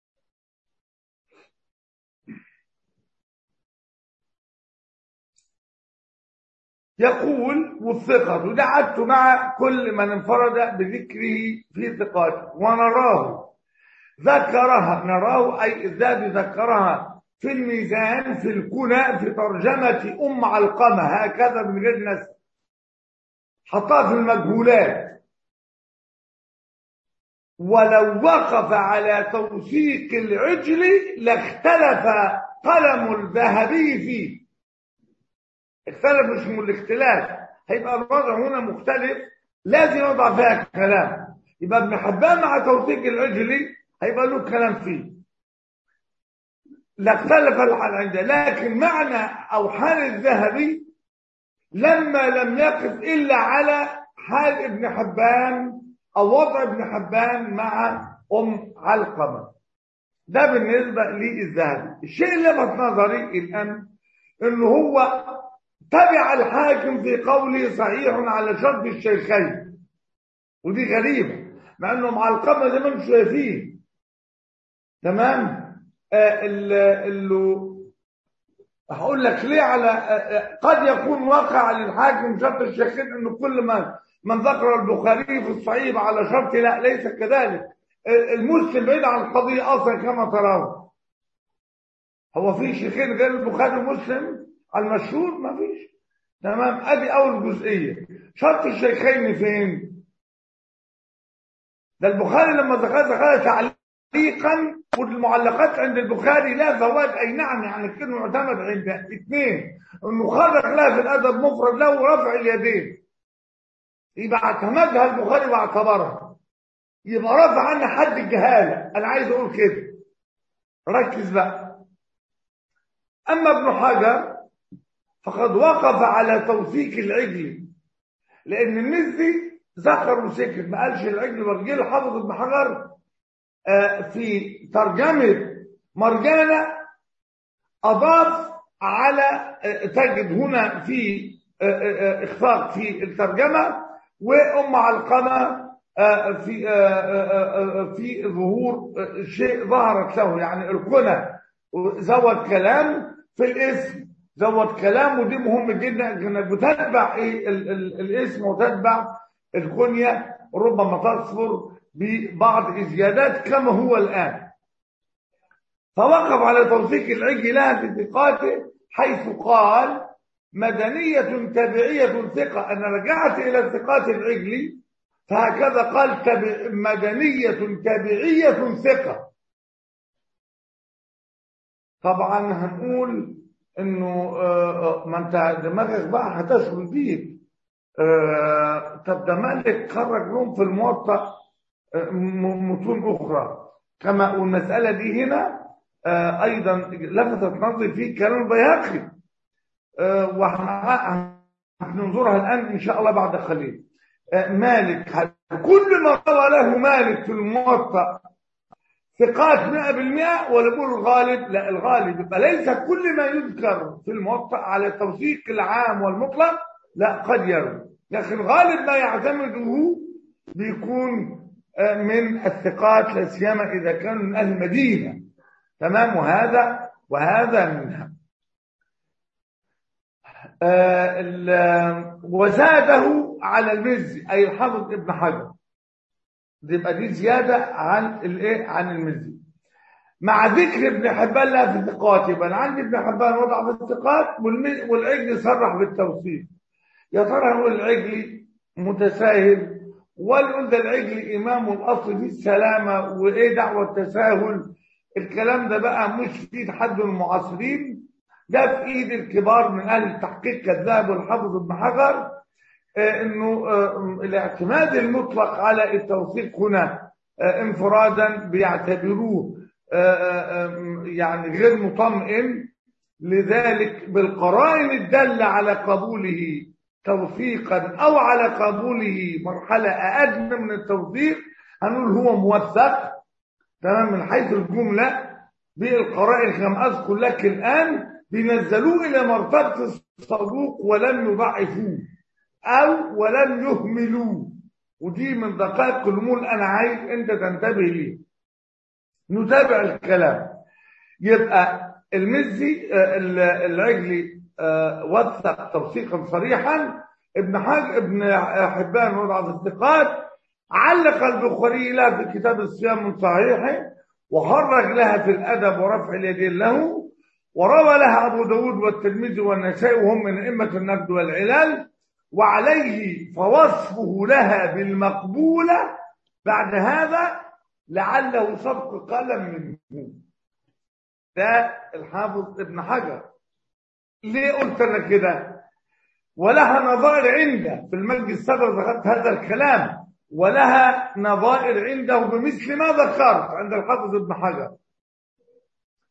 يقول والثقة دعت مع كل من انفرد بذكره في ثقاته ونراه ذكرها نراه أي الذهبي ذكرها في الميزان في الكنى في ترجمة أم علقمة هكذا من غير نسب حطها في المجهولات ولو وقف على توثيق العجل لاختلف قلم الذهبي فيه اختلف مش من الاختلاف هيبقى الوضع هنا مختلف لازم يوضع فيها كلام يبقى ابن حبان مع توثيق العجلي هيبقى له كلام فيه لاختلف الحال عنده لكن معنى أو حال الذهبي لما لم يقف إلا على حال ابن حبان أو وضع ابن حبان مع أم علقمة ده بالنسبة للذهبي الشيء اللي لفت نظري الآن إنه هو تبع الحاكم في قوله صحيح على شرط الشيخين ودي غريبة مع إنه مع القمة زي ما انتم شايفين تمام آه اللي هقول لك ليه على آه قد يكون واقع للحاكم شرط الشيخين انه كل ما من ذكر البخاري في الصحيح على شرط لا ليس كذلك المسلم بعيد عن القضية أصلا كما ترون هو في شيخين غير البخاري ومسلم المشهور ما فيش تمام ادي اول جزئيه شرط الشيخين فين ده البخاري لما ذكر ذكر تعليقا والمعلقات عند البخاري لا فوائد اي نعم يعني الكلمه معتمد عند اثنين انه خرج لها في الادب مفرد له رفع اليدين يبقى اعتمدها البخاري واعتبرها يبقى رفع عنها حد الجهاله انا عايز اقول كده ركز بقى اما ابن حجر فقد وقف على توثيق العجل لان المزي ذكر وسكت ما قالش العجل والرجل حافظ ابن حجر في ترجمه مرجانه اضاف على تجد هنا في اخفاق في الترجمه وام علقمه في في ظهور شيء ظهرت له يعني الكنى زود كلام في الاسم زود كلام ودي مهم جدا انك بتتبع ايه ال ال الاسم وتتبع الكنيه ربما تصفر ببعض الزيادات كما هو الان فوقف على توثيق العجل لها في ثقاته حيث قال مدنية تبعية ثقة أنا رجعت إلى ثقات العجلي فهكذا قال تبع مدنية تبعية ثقة طبعا هنقول انه ما انت دماغك بقى هتشغل بيك طب ده مالك خرج لهم في الموطأ متون اخرى كما والمسألة دي هنا ايضا لفتت نظري في كلام البيهقي وهننظرها الان ان شاء الله بعد قليل مالك كل ما روى له مالك في الموطأ ثقات 100% ولا بقول الغالب لا الغالب يبقى ليس كل ما يذكر في الموطأ على التوثيق العام والمطلق لا قد يروي لكن غالب ما يعتمده بيكون من الثقات لا سيما اذا كانوا من اهل المدينه تمام وهذا وهذا منها وزاده على المزي اي الحافظ ابن حجر يبقى دي زياده عن الايه عن المزي مع ذكر ابن حبان لا في الثقات يبقى انا عندي ابن حبان وضع في الثقات والعجل صرح بالتوصيف يا ترى هو العجل متساهل ولا ده العجل امام الاصل في السلامه وايه دعوه التساهل الكلام ده بقى مش في ايد حد من المعاصرين ده في ايد الكبار من اهل التحقيق كالذهب والحافظ ابن حجر انه الاعتماد المطلق على التوثيق هنا انفرادا بيعتبروه يعني غير مطمئن لذلك بالقرائن الدالة على قبوله توثيقا او على قبوله مرحلة ادنى من التوثيق هنقول هو موثق تمام من حيث الجملة بالقرائن كما اذكر لك الان بينزلوه الى مرتبة الصدوق ولم يضعفوه او ولم يهملوه ودي من دقائق الامور انا عايز انت تنتبه ليه نتابع الكلام يبقى المزي العجلي وثق توثيقا صريحا ابن حاج ابن حبان وضع في الثقات علق البخاري لها في كتاب الصيام من صحيحه وخرج لها في الادب ورفع اليدين له وروى لها ابو داود والترمذي والنسائي وهم من ائمه النقد والعلال وعليه فوصفه لها بالمقبولة بعد هذا لعله سبق قلم منه ده الحافظ ابن حجر ليه قلت لك كده ولها نظائر عنده في المجلس الصدر ذكرت هذا الكلام ولها نظائر عنده بمثل ما ذكرت عند الحافظ ابن حجر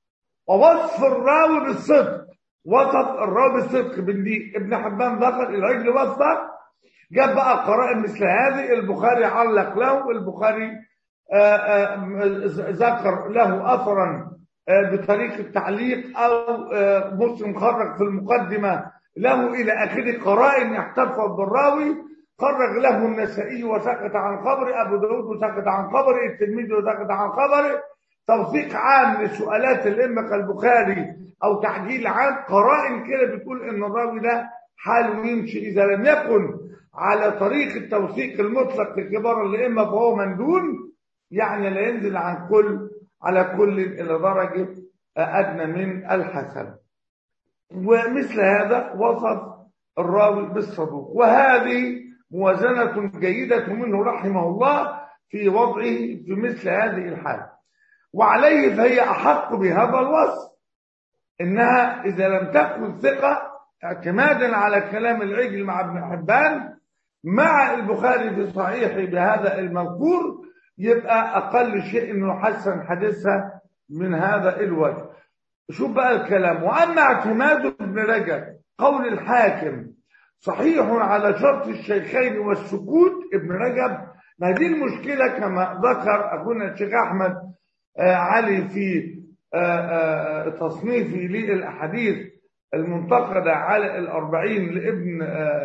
ووصف الراوي بالصدق وصف الراوي بالصدق بن ابن حبان ذكر العجل وصفه جاب بقى قرائن مثل هذه البخاري علق له البخاري آآ آآ ذكر له اثرا بطريق التعليق او مسلم خرج في المقدمه له الى اخره قرائن احتفظ بالراوي خرج له النسائي وسكت عن خبر ابو داود وسكت عن خبر الترمذي وسكت عن خبر توثيق عام لسؤالات الائمه كالبخاري او تعجيل عام قرائن كده بتقول ان الراوي ده حاله يمشي اذا لم يكن على طريق التوثيق المطلق لكبار الائمه فهو مندون يعني لا ينزل عن كل على كل الى درجه ادنى من الحسن ومثل هذا وصف الراوي بالصدوق وهذه موازنه جيده منه رحمه الله في وضعه في مثل هذه الحاله وعليه فهي احق بهذا الوصف انها اذا لم تكن ثقه اعتمادا على كلام العجل مع ابن حبان مع البخاري في صحيحه بهذا المذكور يبقى اقل شيء انه يحسن حديثها من هذا الوجه شوف بقى الكلام واما اعتماد ابن رجب قول الحاكم صحيح على شرط الشيخين والسكوت ابن رجب ما دي المشكله كما ذكر اخونا الشيخ احمد آه علي في آه آه تصنيفه للاحاديث المنتقده على الأربعين لابن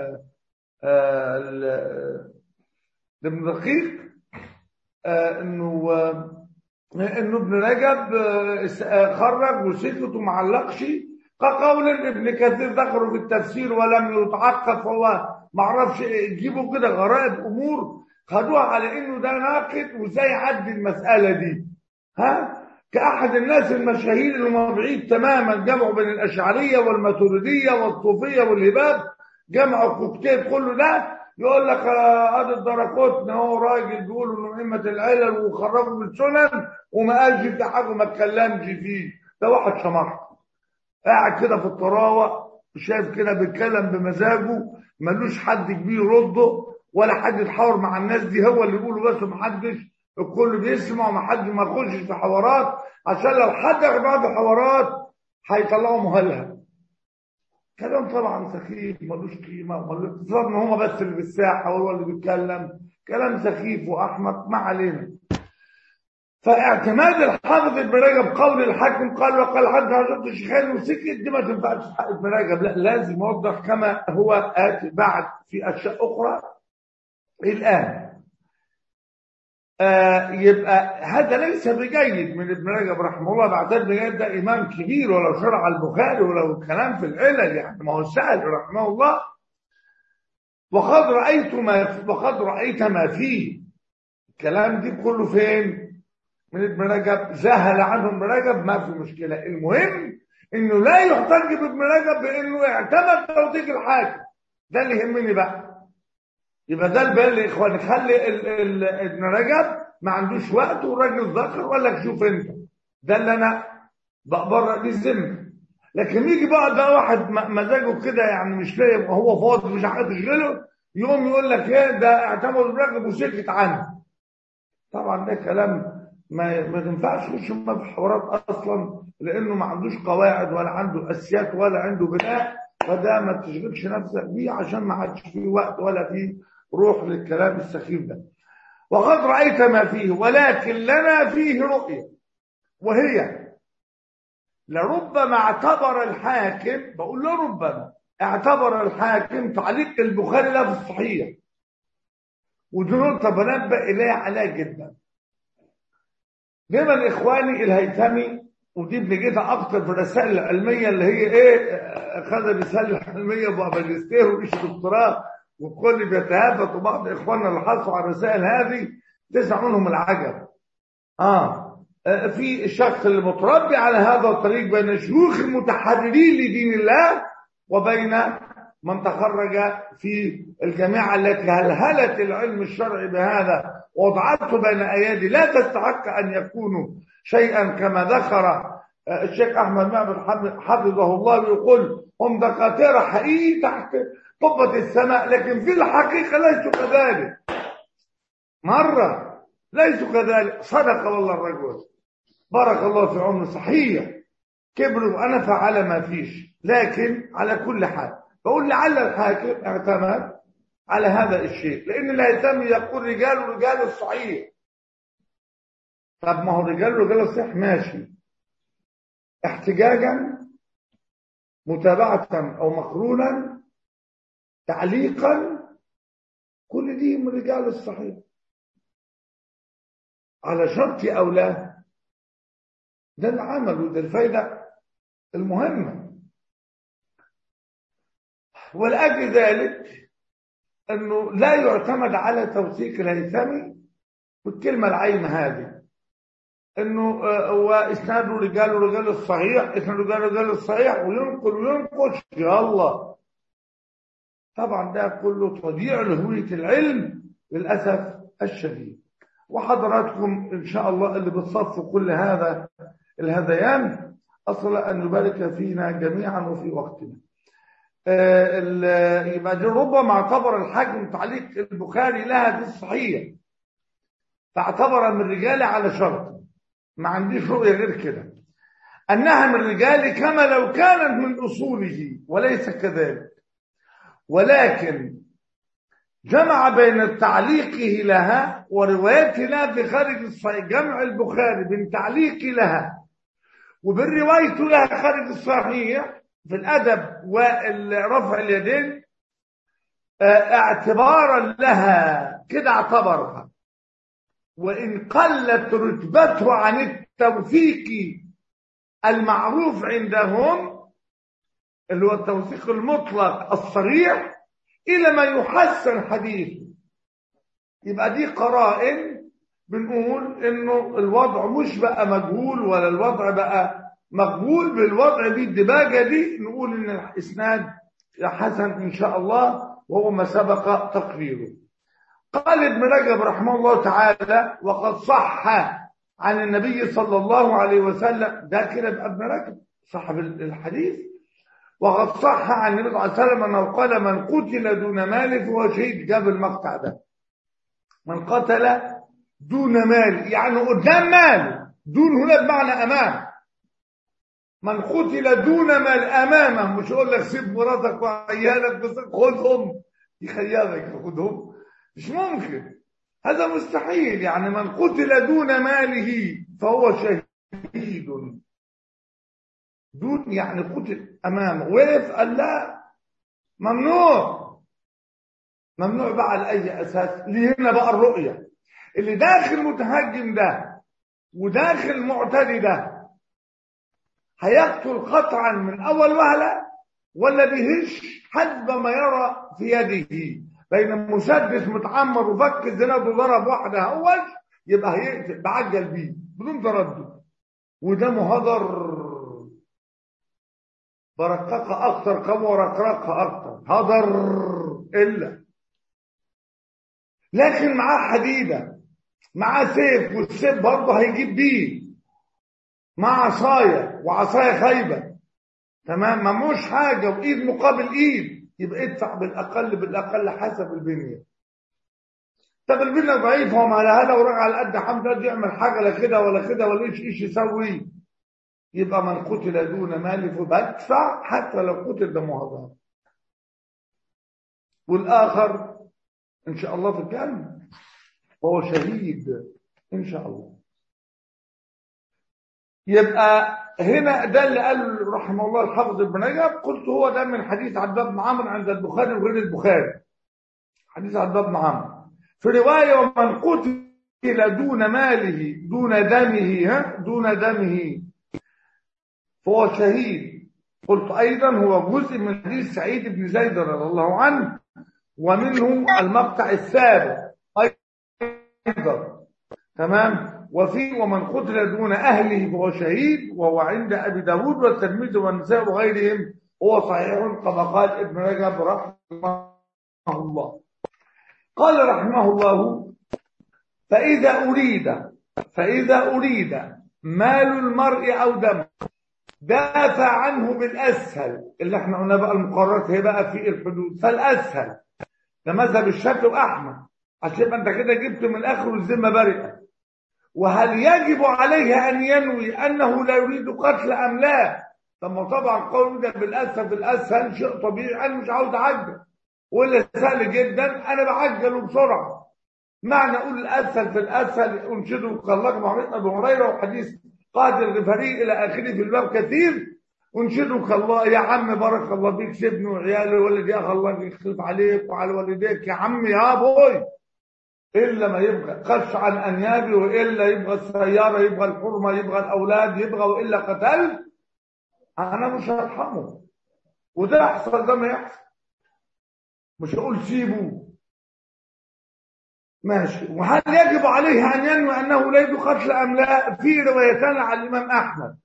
لابن دقيق انه انه ابن رجب خرج وسكت وما علقش كقول ابن كثير ذكره في التفسير ولم يتعقب فهو ما اعرفش يجيبوا كده غرائب امور خدوها على انه ده ناقد وازاي يعدي المساله دي ها كأحد الناس المشاهير اللي هم بعيد تماما جمعوا بين الأشعرية والماتريدية والصوفية والهباب جمعوا كوكتيل كله ده يقول لك هذا الدركوت هو راجل بيقول انه ائمه العلل وخرجوا من السنن وما قالش في حاجه ما اتكلمش فيه ده واحد شمح قاعد كده في الطراوه شايف كده بيتكلم بمزاجه ملوش حد كبير يرده ولا حد يتحاور مع الناس دي هو اللي يقوله بس محدش الكل بيسمع ومحدش ما يخشش في حوارات عشان لو حد بعد حوارات هيطلعوا مهلها كلام طبعا سخيف ملوش قيمه الاقتصاد ان هم بس اللي بالساحه هو اللي بيتكلم كلام سخيف واحمق ما علينا فاعتماد الحافظ ابن رجب قول الحاكم قال وقال حد حضرت الشيخين وسكت دي ما تنفعش في حق ابن رجب لا لازم يوضح كما هو اتي بعد في اشياء اخرى الان آه يبقى هذا ليس بجيد من ابن رجب رحمه الله بعتبر بجيد ده امام كبير ولو شرع البخاري ولو الكلام في العلل يعني ما هو سهل رحمه الله وقد رايت ما وقد رايت ما فيه الكلام دي كله فين من ابن رجب زهل عنه ابن رجب ما في مشكله المهم انه لا يحتج بابن رجب بانه اعتمد توثيق الحاكم ده اللي يهمني بقى يبقى ده البال يا اخواني خلي ابن رجب ما عندوش وقت والراجل ذكر ولا لك شوف انت ده اللي انا بقبر دي الذمه لكن يجي بقى ده واحد مزاجه كده يعني مش لاقي هو فاضي مش حاجه تشغله يقوم يقول لك ايه ده اعتمد ابن رجب وسكت عنه طبعا ده كلام ما ما تنفعش يخش في حوارات اصلا لانه ما عندوش قواعد ولا عنده اساسيات ولا عنده بناء فده ما تشغلش نفسك بيه عشان ما عادش فيه وقت ولا فيه روح للكلام السخيف ده وقد رأيت ما فيه ولكن لنا فيه رؤية وهي لربما اعتبر الحاكم بقول لربما اعتبر الحاكم تعليق البخاري له في الصحيح ودي نقطة بنبه إليها عليها جدا دايما إخواني الهيثمي ودي بنجدها أكتر في الرسائل العلمية اللي هي إيه خد الرسالة العلمية وماجستير ورئيس دكتوراه والكل بيتهافت وبعض اخواننا اللي حصلوا على الرسائل هذه تسمع منهم العجب اه في الشخص اللي متربي على هذا الطريق بين شيوخ المتحررين لدين الله وبين من تخرج في الجامعة التي هلهلت العلم الشرعي بهذا وضعته بين أيادي لا تستحق أن يكونوا شيئا كما ذكر الشيخ أحمد معبد حفظه الله يقول هم دكاترة حقيقي تحت قبة السماء لكن في الحقيقة ليسوا كذلك مرة ليسوا كذلك صدق والله الرجل بارك الله في عمره صحيح كبروا أنا فعل ما فيش لكن على كل حال بقول لعل الحاكم اعتمد على هذا الشيء لأن الهيثم يقول رجال رجال الصحيح طب ما هو رجال رجال الصحيح ماشي احتجاجا متابعة أو مقرونا تعليقا كل دي من رجال الصحيح على شرط أو لا ده العمل وده الفايدة المهمة ولأجل ذلك أنه لا يعتمد على توثيق الهيثمي والكلمة العايمة هذه أنه هو إسناد رجال رجال الصحيح إسناد رجال رجال الصحيح وينقل وينقش يا الله طبعا ده كله تضييع لهوية العلم للأسف الشديد وحضراتكم إن شاء الله اللي بتصفوا كل هذا الهذيان أصل أن يبارك فينا جميعا وفي وقتنا يبقى دي ربما اعتبر الحاكم تعليق البخاري لها دي الصحيح فاعتبر من رجاله على شرط ما عنديش رؤية غير كده أنها من رجاله كما لو كانت من أصوله وليس كذلك ولكن جمع بين تعليقه لها وروايته لها في خارج الصحيح جمع البخاري بين تعليقه لها وبين روايته لها خارج الصحيح في الأدب ورفع اليدين اعتبارا لها كده اعتبرها وإن قلت رتبته عن التوثيق المعروف عندهم اللي هو التوثيق المطلق الصريح إلى ما يحسن حديثه يبقى دي قرائن بنقول إنه الوضع مش بقى مجهول ولا الوضع بقى مقبول بالوضع دي الدباجة دي نقول إن الإسناد حسن إن شاء الله وهو ما سبق تقريره قال ابن رجب رحمه الله تعالى وقد صح عن النبي صلى الله عليه وسلم ده كده ابن رجب صاحب الحديث وقد صح عن النبي صلى الله عليه وسلم انه قال من قتل دون مال فهو شهيد جاب المقطع ده من قتل دون مال يعني قدام مال دون هنا بمعنى امام من قتل دون مال امامه مش اقول لك سيب مراتك وعيالك بس خذهم يخيالك خذهم مش ممكن هذا مستحيل يعني من قتل دون ماله فهو شهيد دون يعني قتل امامه وقف قال لا ممنوع ممنوع بقى على اي اساس ليه هنا بقى الرؤيه اللي داخل متهجم ده وداخل معتدي ده هيقتل قطعا من اول وهله ولا بيهش حسب ما يرى في يده بين مسدس متعمر وفك الزناد وضرب واحده اول يبقى هيقتل بعجل بيه بدون تردد وده مهدر برققة أكتر كم ورقرقة أكتر هدر إلا لكن معاه حديدة معاه سيف والسيف برضه هيجيب بيه مع عصاية وعصاية خايبة تمام مموش حاجة وإيد مقابل إيد يبقى ادفع بالأقل بالأقل حسب البنية طب البنية ضعيفة وما لها وراجع على قد حمد قد يعمل حاجة لا كده ولا كده ولا إيش إيش يسوي يبقى من قتل دون مال فبدفع حتى لو قتل ده مهضر والآخر إن شاء الله في الجنة وهو شهيد إن شاء الله يبقى هنا ده اللي قال رحمه الله الحافظ ابن رجب قلت هو ده من حديث عبد بن عمرو عند البخاري وغير البخاري حديث عبد بن عمرو في رواية ومن قتل دون ماله دون دمه ها دون دمه فهو شهيد قلت أيضا هو جزء من حديث سعيد بن زيد رضي الله عنه ومنه المقطع السابق أيضا تمام وفي ومن قتل دون أهله فهو شهيد وهو عند أبي داود والترمذي والنساء وغيرهم هو صحيح كما قال ابن رجب رحمه الله قال رحمه الله فإذا أريد فإذا أريد مال المرء أو دمه دافع عنه بالأسهل اللي احنا قلنا بقى المقررات هي بقى في الحدود فالأسهل ده مذهب الشافعي وأحمد عشان انت كده جبت من الآخر والذمة بارئة وهل يجب عليه أن ينوي أنه لا يريد قتل أم لا لما طبعا قول ده بالاسهل بالاسهل شيء طبيعي انا مش عاوز اعجل ولا سهل جدا انا بعجله بسرعه معنى اقول الاسهل في الاسهل انشده كالله محمد ابو هريره وحديث قائد الغفاري الى اخره في الباب كثير انشدك الله يا عم بارك الله فيك سيبني وعيالي ولدي يا اخي الله يخلف عليك وعلى والديك يا عم يا ابوي الا ما يبغى خش عن انيابي والا يبغى السياره يبغى الحرمه يبغى الاولاد يبغى والا قتل انا مش هرحمه وده يحصل ده ما يحصل مش هقول سيبه ماشي وهل يجب عليه ان ينوي انه لا يجب قتل ام لا في روايتان عن الامام احمد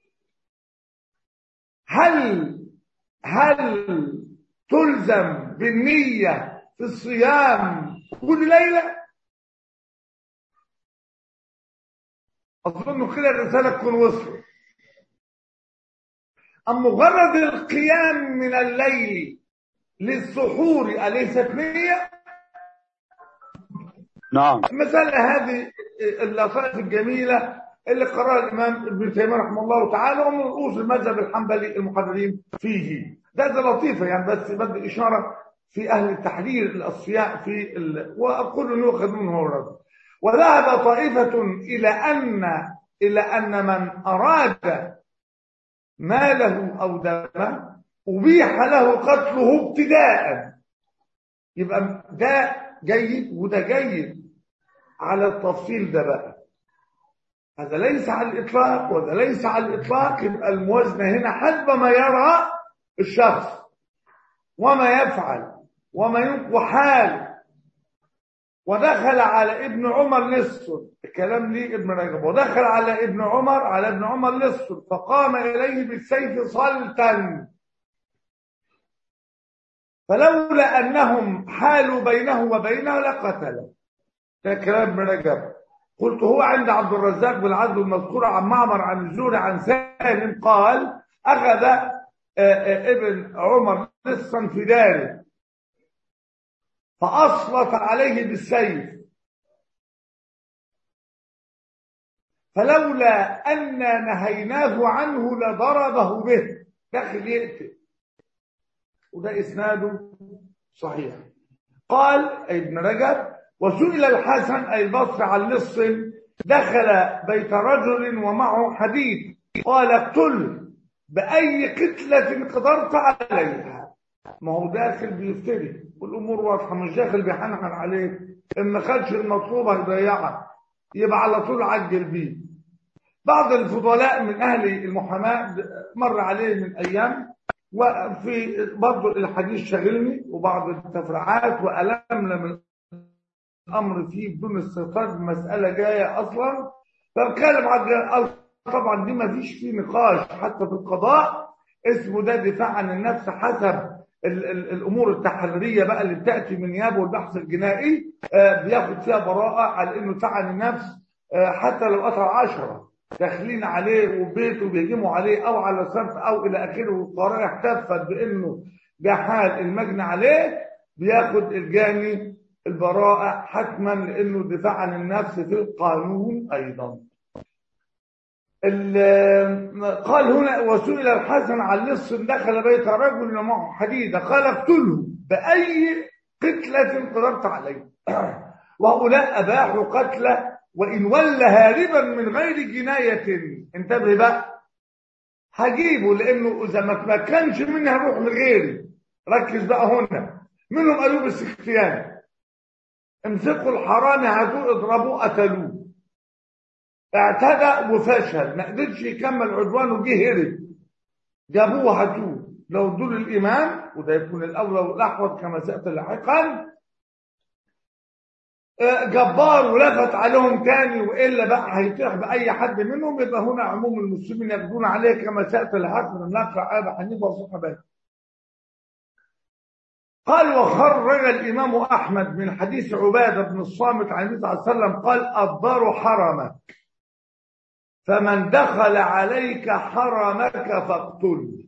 هل هل تلزم بالنية في الصيام كل ليلة أظن كده الرسالة تكون وصلت أم مجرد القيام من الليل للسحور أليست نية؟ نعم مثلا هذه اللطائف الجميلة اللي قرأها الإمام ابن تيمية رحمه الله تعالى ومن رؤوس المذهب الحنبلي المحررين فيه ده ده لطيفة يعني بس بدي إشارة في أهل التحرير الأصفياء في ال... وأقول أنه يؤخذ منه الرد وذهب طائفة إلى أن إلى أن من أراد ماله أو دمه أبيح له قتله ابتداء يبقى ده جيد وده جيد على التفصيل ده بقى هذا ليس على الإطلاق وهذا ليس على الإطلاق يبقى الموازنة هنا حسب ما يرى الشخص وما يفعل وما ينقو حال ودخل على ابن عمر لص الكلام ليه ابن رجب ودخل على ابن عمر على ابن عمر لص فقام إليه بالسيف صلتا فلولا أنهم حالوا بينه وبينه لقتله ده كلام ابن رجب قلت هو عند عبد الرزاق بالعدل المذكور عن معمر عن الزهري عن سالم قال أخذ ابن عمر لصا في داره فأسلط عليه بالسيف فلولا أنا نهيناه عنه لضربه به داخل يقتل وده إسناده صحيح قال ابن رجب وسئل الحسن أي البصري عن لص دخل بيت رجل ومعه حديد قال اقتله بأي قتلة قدرت عليها ما هو داخل بيفتري والأمور واضحة مش داخل بيحنحن عليك إن ما خدش المطلوبة يضيعك يبقى على طول عجل بيه بعض الفضلاء من أهل المحاماة مر عليه من أيام وفي برضه الحديث شغلني وبعض التفرعات وألمنا من الأمر فيه بدون استطراد مسألة جاية أصلا فبتكلم عن طبعا دي ما فيش فيه نقاش حتى في القضاء اسمه ده دفاع عن النفس حسب ال ال الامور التحريريه بقى اللي بتاتي من نيابه والبحث الجنائي آه بياخد فيها براءه على انه دفاع عن النفس آه حتى لو قتل عشرة داخلين عليه وبيته بيهجموا عليه او على صرف او الى اخره والقرار احتفت بانه ده حال المجني عليه بياخد الجاني البراءه حتما لانه دفاع عن النفس في القانون ايضا قال هنا وسئل الحسن عن لص دخل بيت رجل معه حديده قال اقتله باي قتله قدرت عليه وهؤلاء اباحوا قتله وان ولى هاربا من غير جنايه انتبه بقى هجيبه لانه اذا ما كانش مني هروح لغيري ركز بقى هنا منهم ايوب السختياني امسكوا الحرامي هاتوه اضربوه قتلوه اعتدى وفشل ما قدرش يكمل عدوانه جه هرب جابوه هاتوه لو دول الامام وده يكون الاولى والاحوط كما سياتي لاحقا جبار ولفت عليهم تاني والا بقى هيطيح باي حد منهم يبقى هنا عموم المسلمين ياخذون عليه كما سياتي لاحقا من نقرا ابا حنيفه وصحبه قال وخرج الامام احمد من حديث عباده بن الصامت عن النبي صلى الله عليه وسلم قال الدار حرمك فمن دخل عليك حرمك فاقتله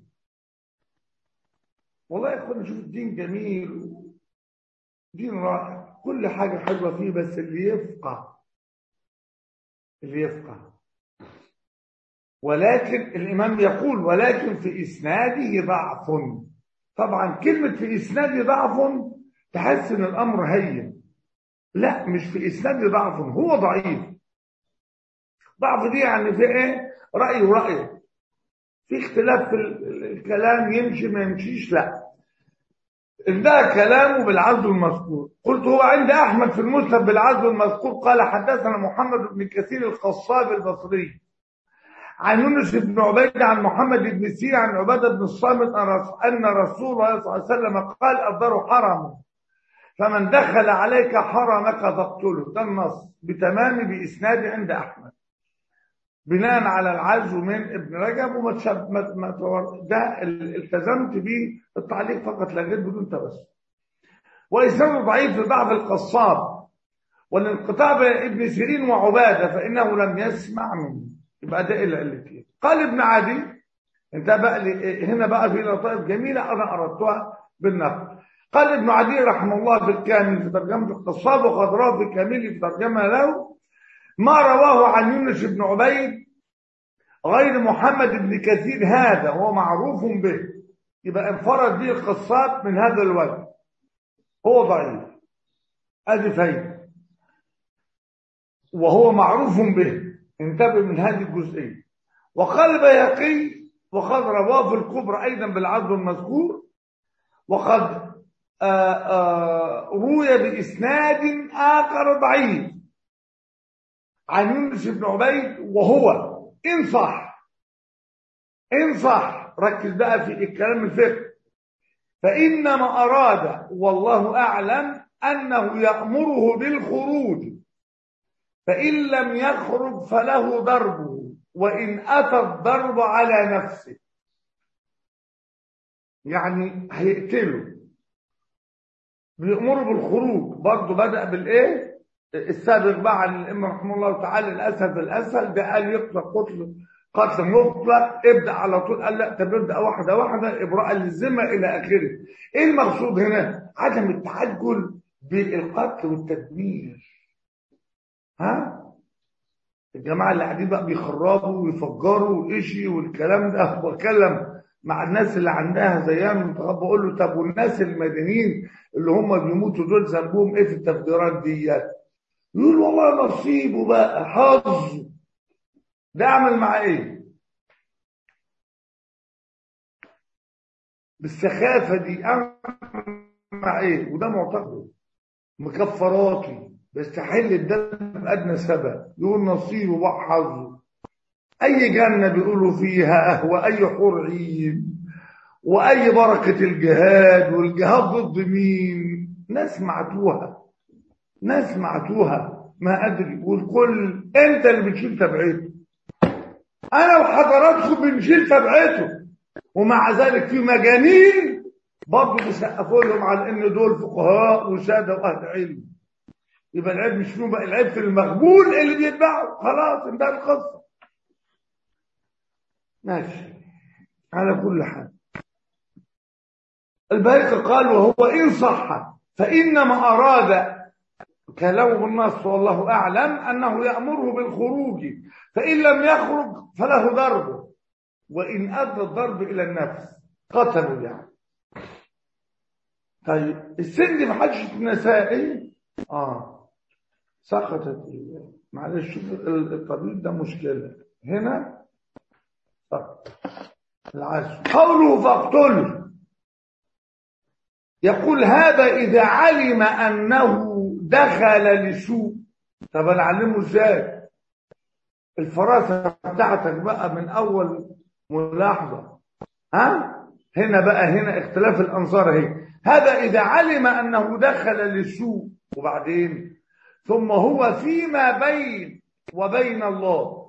والله يا اخوان شوف الدين جميل دين رائع كل حاجة حلوة فيه بس اللي يفقه اللي يفقه ولكن الإمام يقول ولكن في إسناده ضعف طبعا كلمة في إسناده ضعف تحس إن الأمر هين لا مش في إسناده ضعف هو ضعيف ضعف دي يعني في إيه رأي ورأي في اختلاف في الكلام يمشي ما يمشيش لا ده كلامه بالعزل المذكور قلت هو عند أحمد في المسند بالعزل المذكور قال حدثنا محمد بن كثير القصاب البصري عن يونس بن عبيد عن محمد بن سير عن عبادة بن الصامت أن رسول الله صلى الله عليه وسلم قال الدار حرم فمن دخل عليك حرمك فاقتله ده النص بتمام بإسناد عند أحمد بناء على العزو من ابن رجب وما تشب ما ما ده التزمت به التعليق فقط لا غير بدون تبسم وإسناده ضعيف لبعض القصاب والانقطاع بين ابن سيرين وعبادة فإنه لم يسمع منه يبقى ده العلتين قال ابن عدي انت بقى لي هنا بقى في لطائف جميلة أنا أردتها بالنقل قال ابن عدي رحمه الله في الكامل في ترجمة القصاب وقد رواه في كامل في ترجمة له ما رواه عن يونس بن عبيد غير محمد بن كثير هذا هو معروف به يبقى انفرد به القصاب من هذا الوجه هو ضعيف ادي فايده وهو معروف به انتبه من هذه الجزئيه وقال بيقي وقد رواه في الكبرى ايضا بالعرض المذكور وقد آآ آآ روي باسناد اخر ضعيف عن يونس بن عبيد وهو إن صح إن صح ركز بقى في الكلام الفقه فإنما أراد والله أعلم أنه يأمره بالخروج فإن لم يخرج فله ضربه وإن أتى الضرب على نفسه يعني هيقتله بيأمره بالخروج برضه بدأ بالإيه السابق بقى عن الائمه رحمه الله تعالى الاسد بالاسد ده قال يقتل قتل قتل مطلق ابدا على طول قال لا طب ابدا واحده واحده ابراء للذمه الى اخره ايه المقصود هنا عدم التعجل بالقتل والتدمير ها الجماعه اللي قاعدين بقى بيخربوا ويفجروا وإشي والكلام ده بتكلم مع الناس اللي عندها زيان بقول له طب والناس المدنيين اللي هم بيموتوا دول ذنبهم ايه في التفجيرات ديت يقول والله نصيبه بقى حظ ده اعمل معاه ايه بالسخافه دي اعمل مع ايه وده معتقد مكفراتي بيستحل الدم بادنى سبب يقول نصيبه بقى حظه اي جنه بيقولوا فيها واي حور عين واي بركه الجهاد والجهاد ضد مين ناس معتوها ناس معتوها ما ادري والكل انت اللي بتشيل تبعته انا وحضراتكم بنشيل تبعته ومع ذلك في مجانين برضه بيسقفوا لهم على ان دول فقهاء وساده واهل علم يبقى العيب مش فيهم بقى العيب في المقبول اللي بيتبعه خلاص انتهت القصه ماشي على كل حال البيقى قال وهو ان صح فانما اراد كلامه بالنص والله أعلم أنه يأمره بالخروج فإن لم يخرج فله ضربه وإن أدى الضرب إلى النفس قتلوا يعني طيب السن دي محدش النسائي آه سقطت معلش الطبيب ده مشكلة هنا سقط العزم قوله فاقتله يقول هذا إذا علم أنه دخل لسوء طب انا اعلمه ازاي الفراسه بتاعتك بقى من اول ملاحظه ها هنا بقى هنا اختلاف الانظار اهي هذا اذا علم انه دخل للسوء وبعدين ثم هو فيما بين وبين الله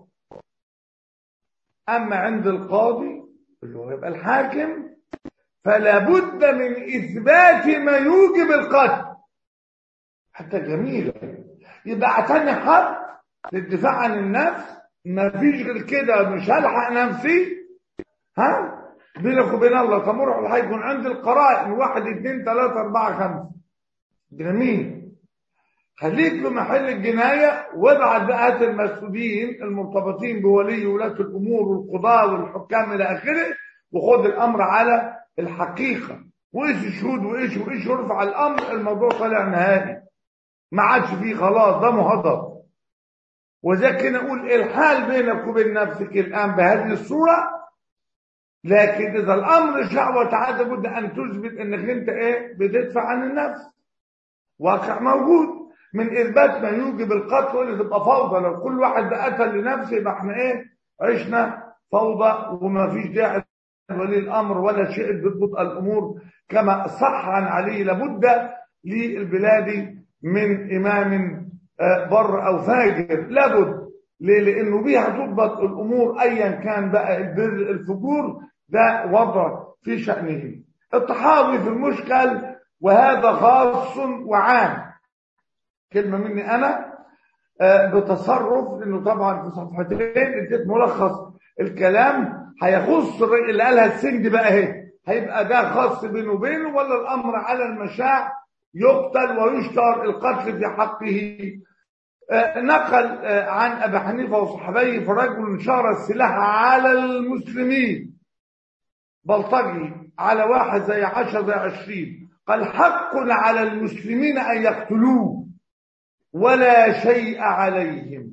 اما عند القاضي اللي هو يبقى الحاكم فلا بد من اثبات ما يوجب القتل حتى جميلة يبقى اعتني حد للدفاع عن النفس ما فيش غير كده مش هلحق نفسي ها بينك وبين الله تمر هيكون عندي القرائن واحد اثنين ثلاثة أربعة خمسة جميل خليك في محل الجناية وابعت بقى هات المسؤولين المرتبطين بولي ولاة الأمور والقضاء والحكام إلى آخره وخد الأمر على الحقيقة وإيش الشهود وإيش وإيش يرفع الأمر الموضوع طالع نهائي ما عادش فيه خلاص ده مهدر وذا كده نقول الحال بينك وبين نفسك الآن بهذه الصورة لكن إذا الأمر شاء وتعالى بد أن تثبت أنك أنت إيه بتدفع عن النفس واقع موجود من إثبات ما يوجب القتل واللي تبقى فوضى لو كل واحد ده قتل لنفسه يبقى احنا إيه عشنا فوضى وما فيش داعي ولي الأمر ولا شيء بتبطئ الأمور كما صح عن علي لابد للبلاد من إمام بر أو فاجر لابد ليه؟ لأنه بيها تضبط الأمور أيا كان بقى البر الفجور ده وضع في شأنه التحاضي في المشكل وهذا خاص وعام كلمة مني أنا بتصرف لأنه طبعا في صفحتين اديت ملخص الكلام هيخص اللي قالها السند بقى اهي هيبقى ده خاص بينه وبينه ولا الأمر على المشاع يقتل ويشتر القتل في حقه نقل عن أبي حنيفة وصحابيه في رجل شار السلاح على المسلمين بلطجي على واحد زي عشر زي عشرين قال حق على المسلمين أن يقتلوه ولا شيء عليهم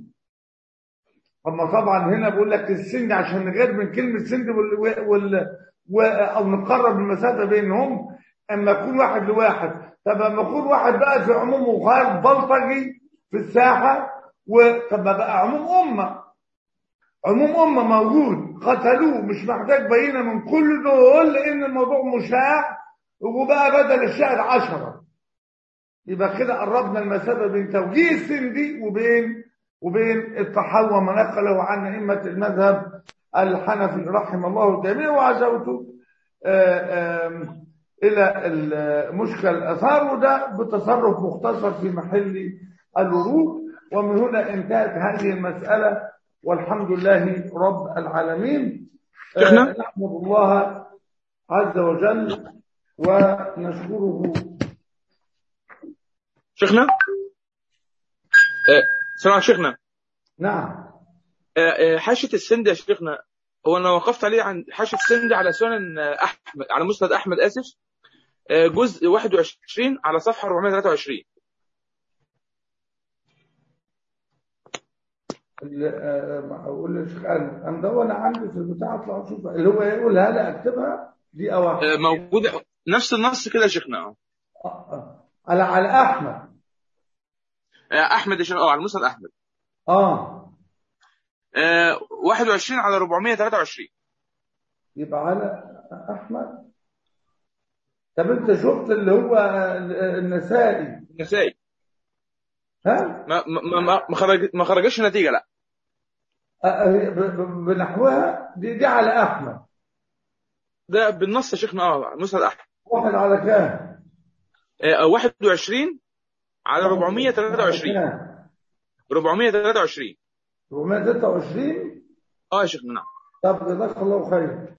أما طبعا هنا بقول لك السند عشان نغير من كلمة سند وال... وال... و... أو نقرب المسافة بينهم أما يكون واحد لواحد طب أما يكون واحد بقى في عموم وخارج بلطجي في الساحة وطب بقى عموم أمة عموم أمة موجود قتلوه مش محتاج بينة من كل دول لأن الموضوع مشاع وبقى بدل الشاهد عشرة يبقى كده قربنا المسافة بين توجيه السندي وبين وبين التحول ما نقله عن أئمة المذهب الحنفي رحم الله الجميع وعزوته إلى المشكل الأثار وده بتصرف مختصر في محل الورود ومن هنا انتهت هذه المسألة والحمد لله رب العالمين شيخنا نحمد الله عز وجل ونشكره شيخنا سلام شيخنا نعم حاشية السند يا شيخنا هو انا وقفت عليه عن حاشية السند على سنن احمد على مسند احمد اسف جزء 21 على صفحة 423 اقول للشيخ انا مدون عندي في البتاع اطلع اشوف اللي هو يقولها لا اكتبها دي او موجودة نفس النص كده يا شيخنا على على احمد احمد يا شيخ اه على مسند احمد اه آه 21 على 423 يبقى على احمد طب انت شفت اللي هو النسائي النسائي ها ما ما ما ما خرج ما خرجش نتيجة لا بنحوها دي, دي على احمد ده بالنص يا شيخنا اه مسند احمد واحد على كام آه 21 على 423 423 423 اه يا شيخنا نعم طب جزاك الله خير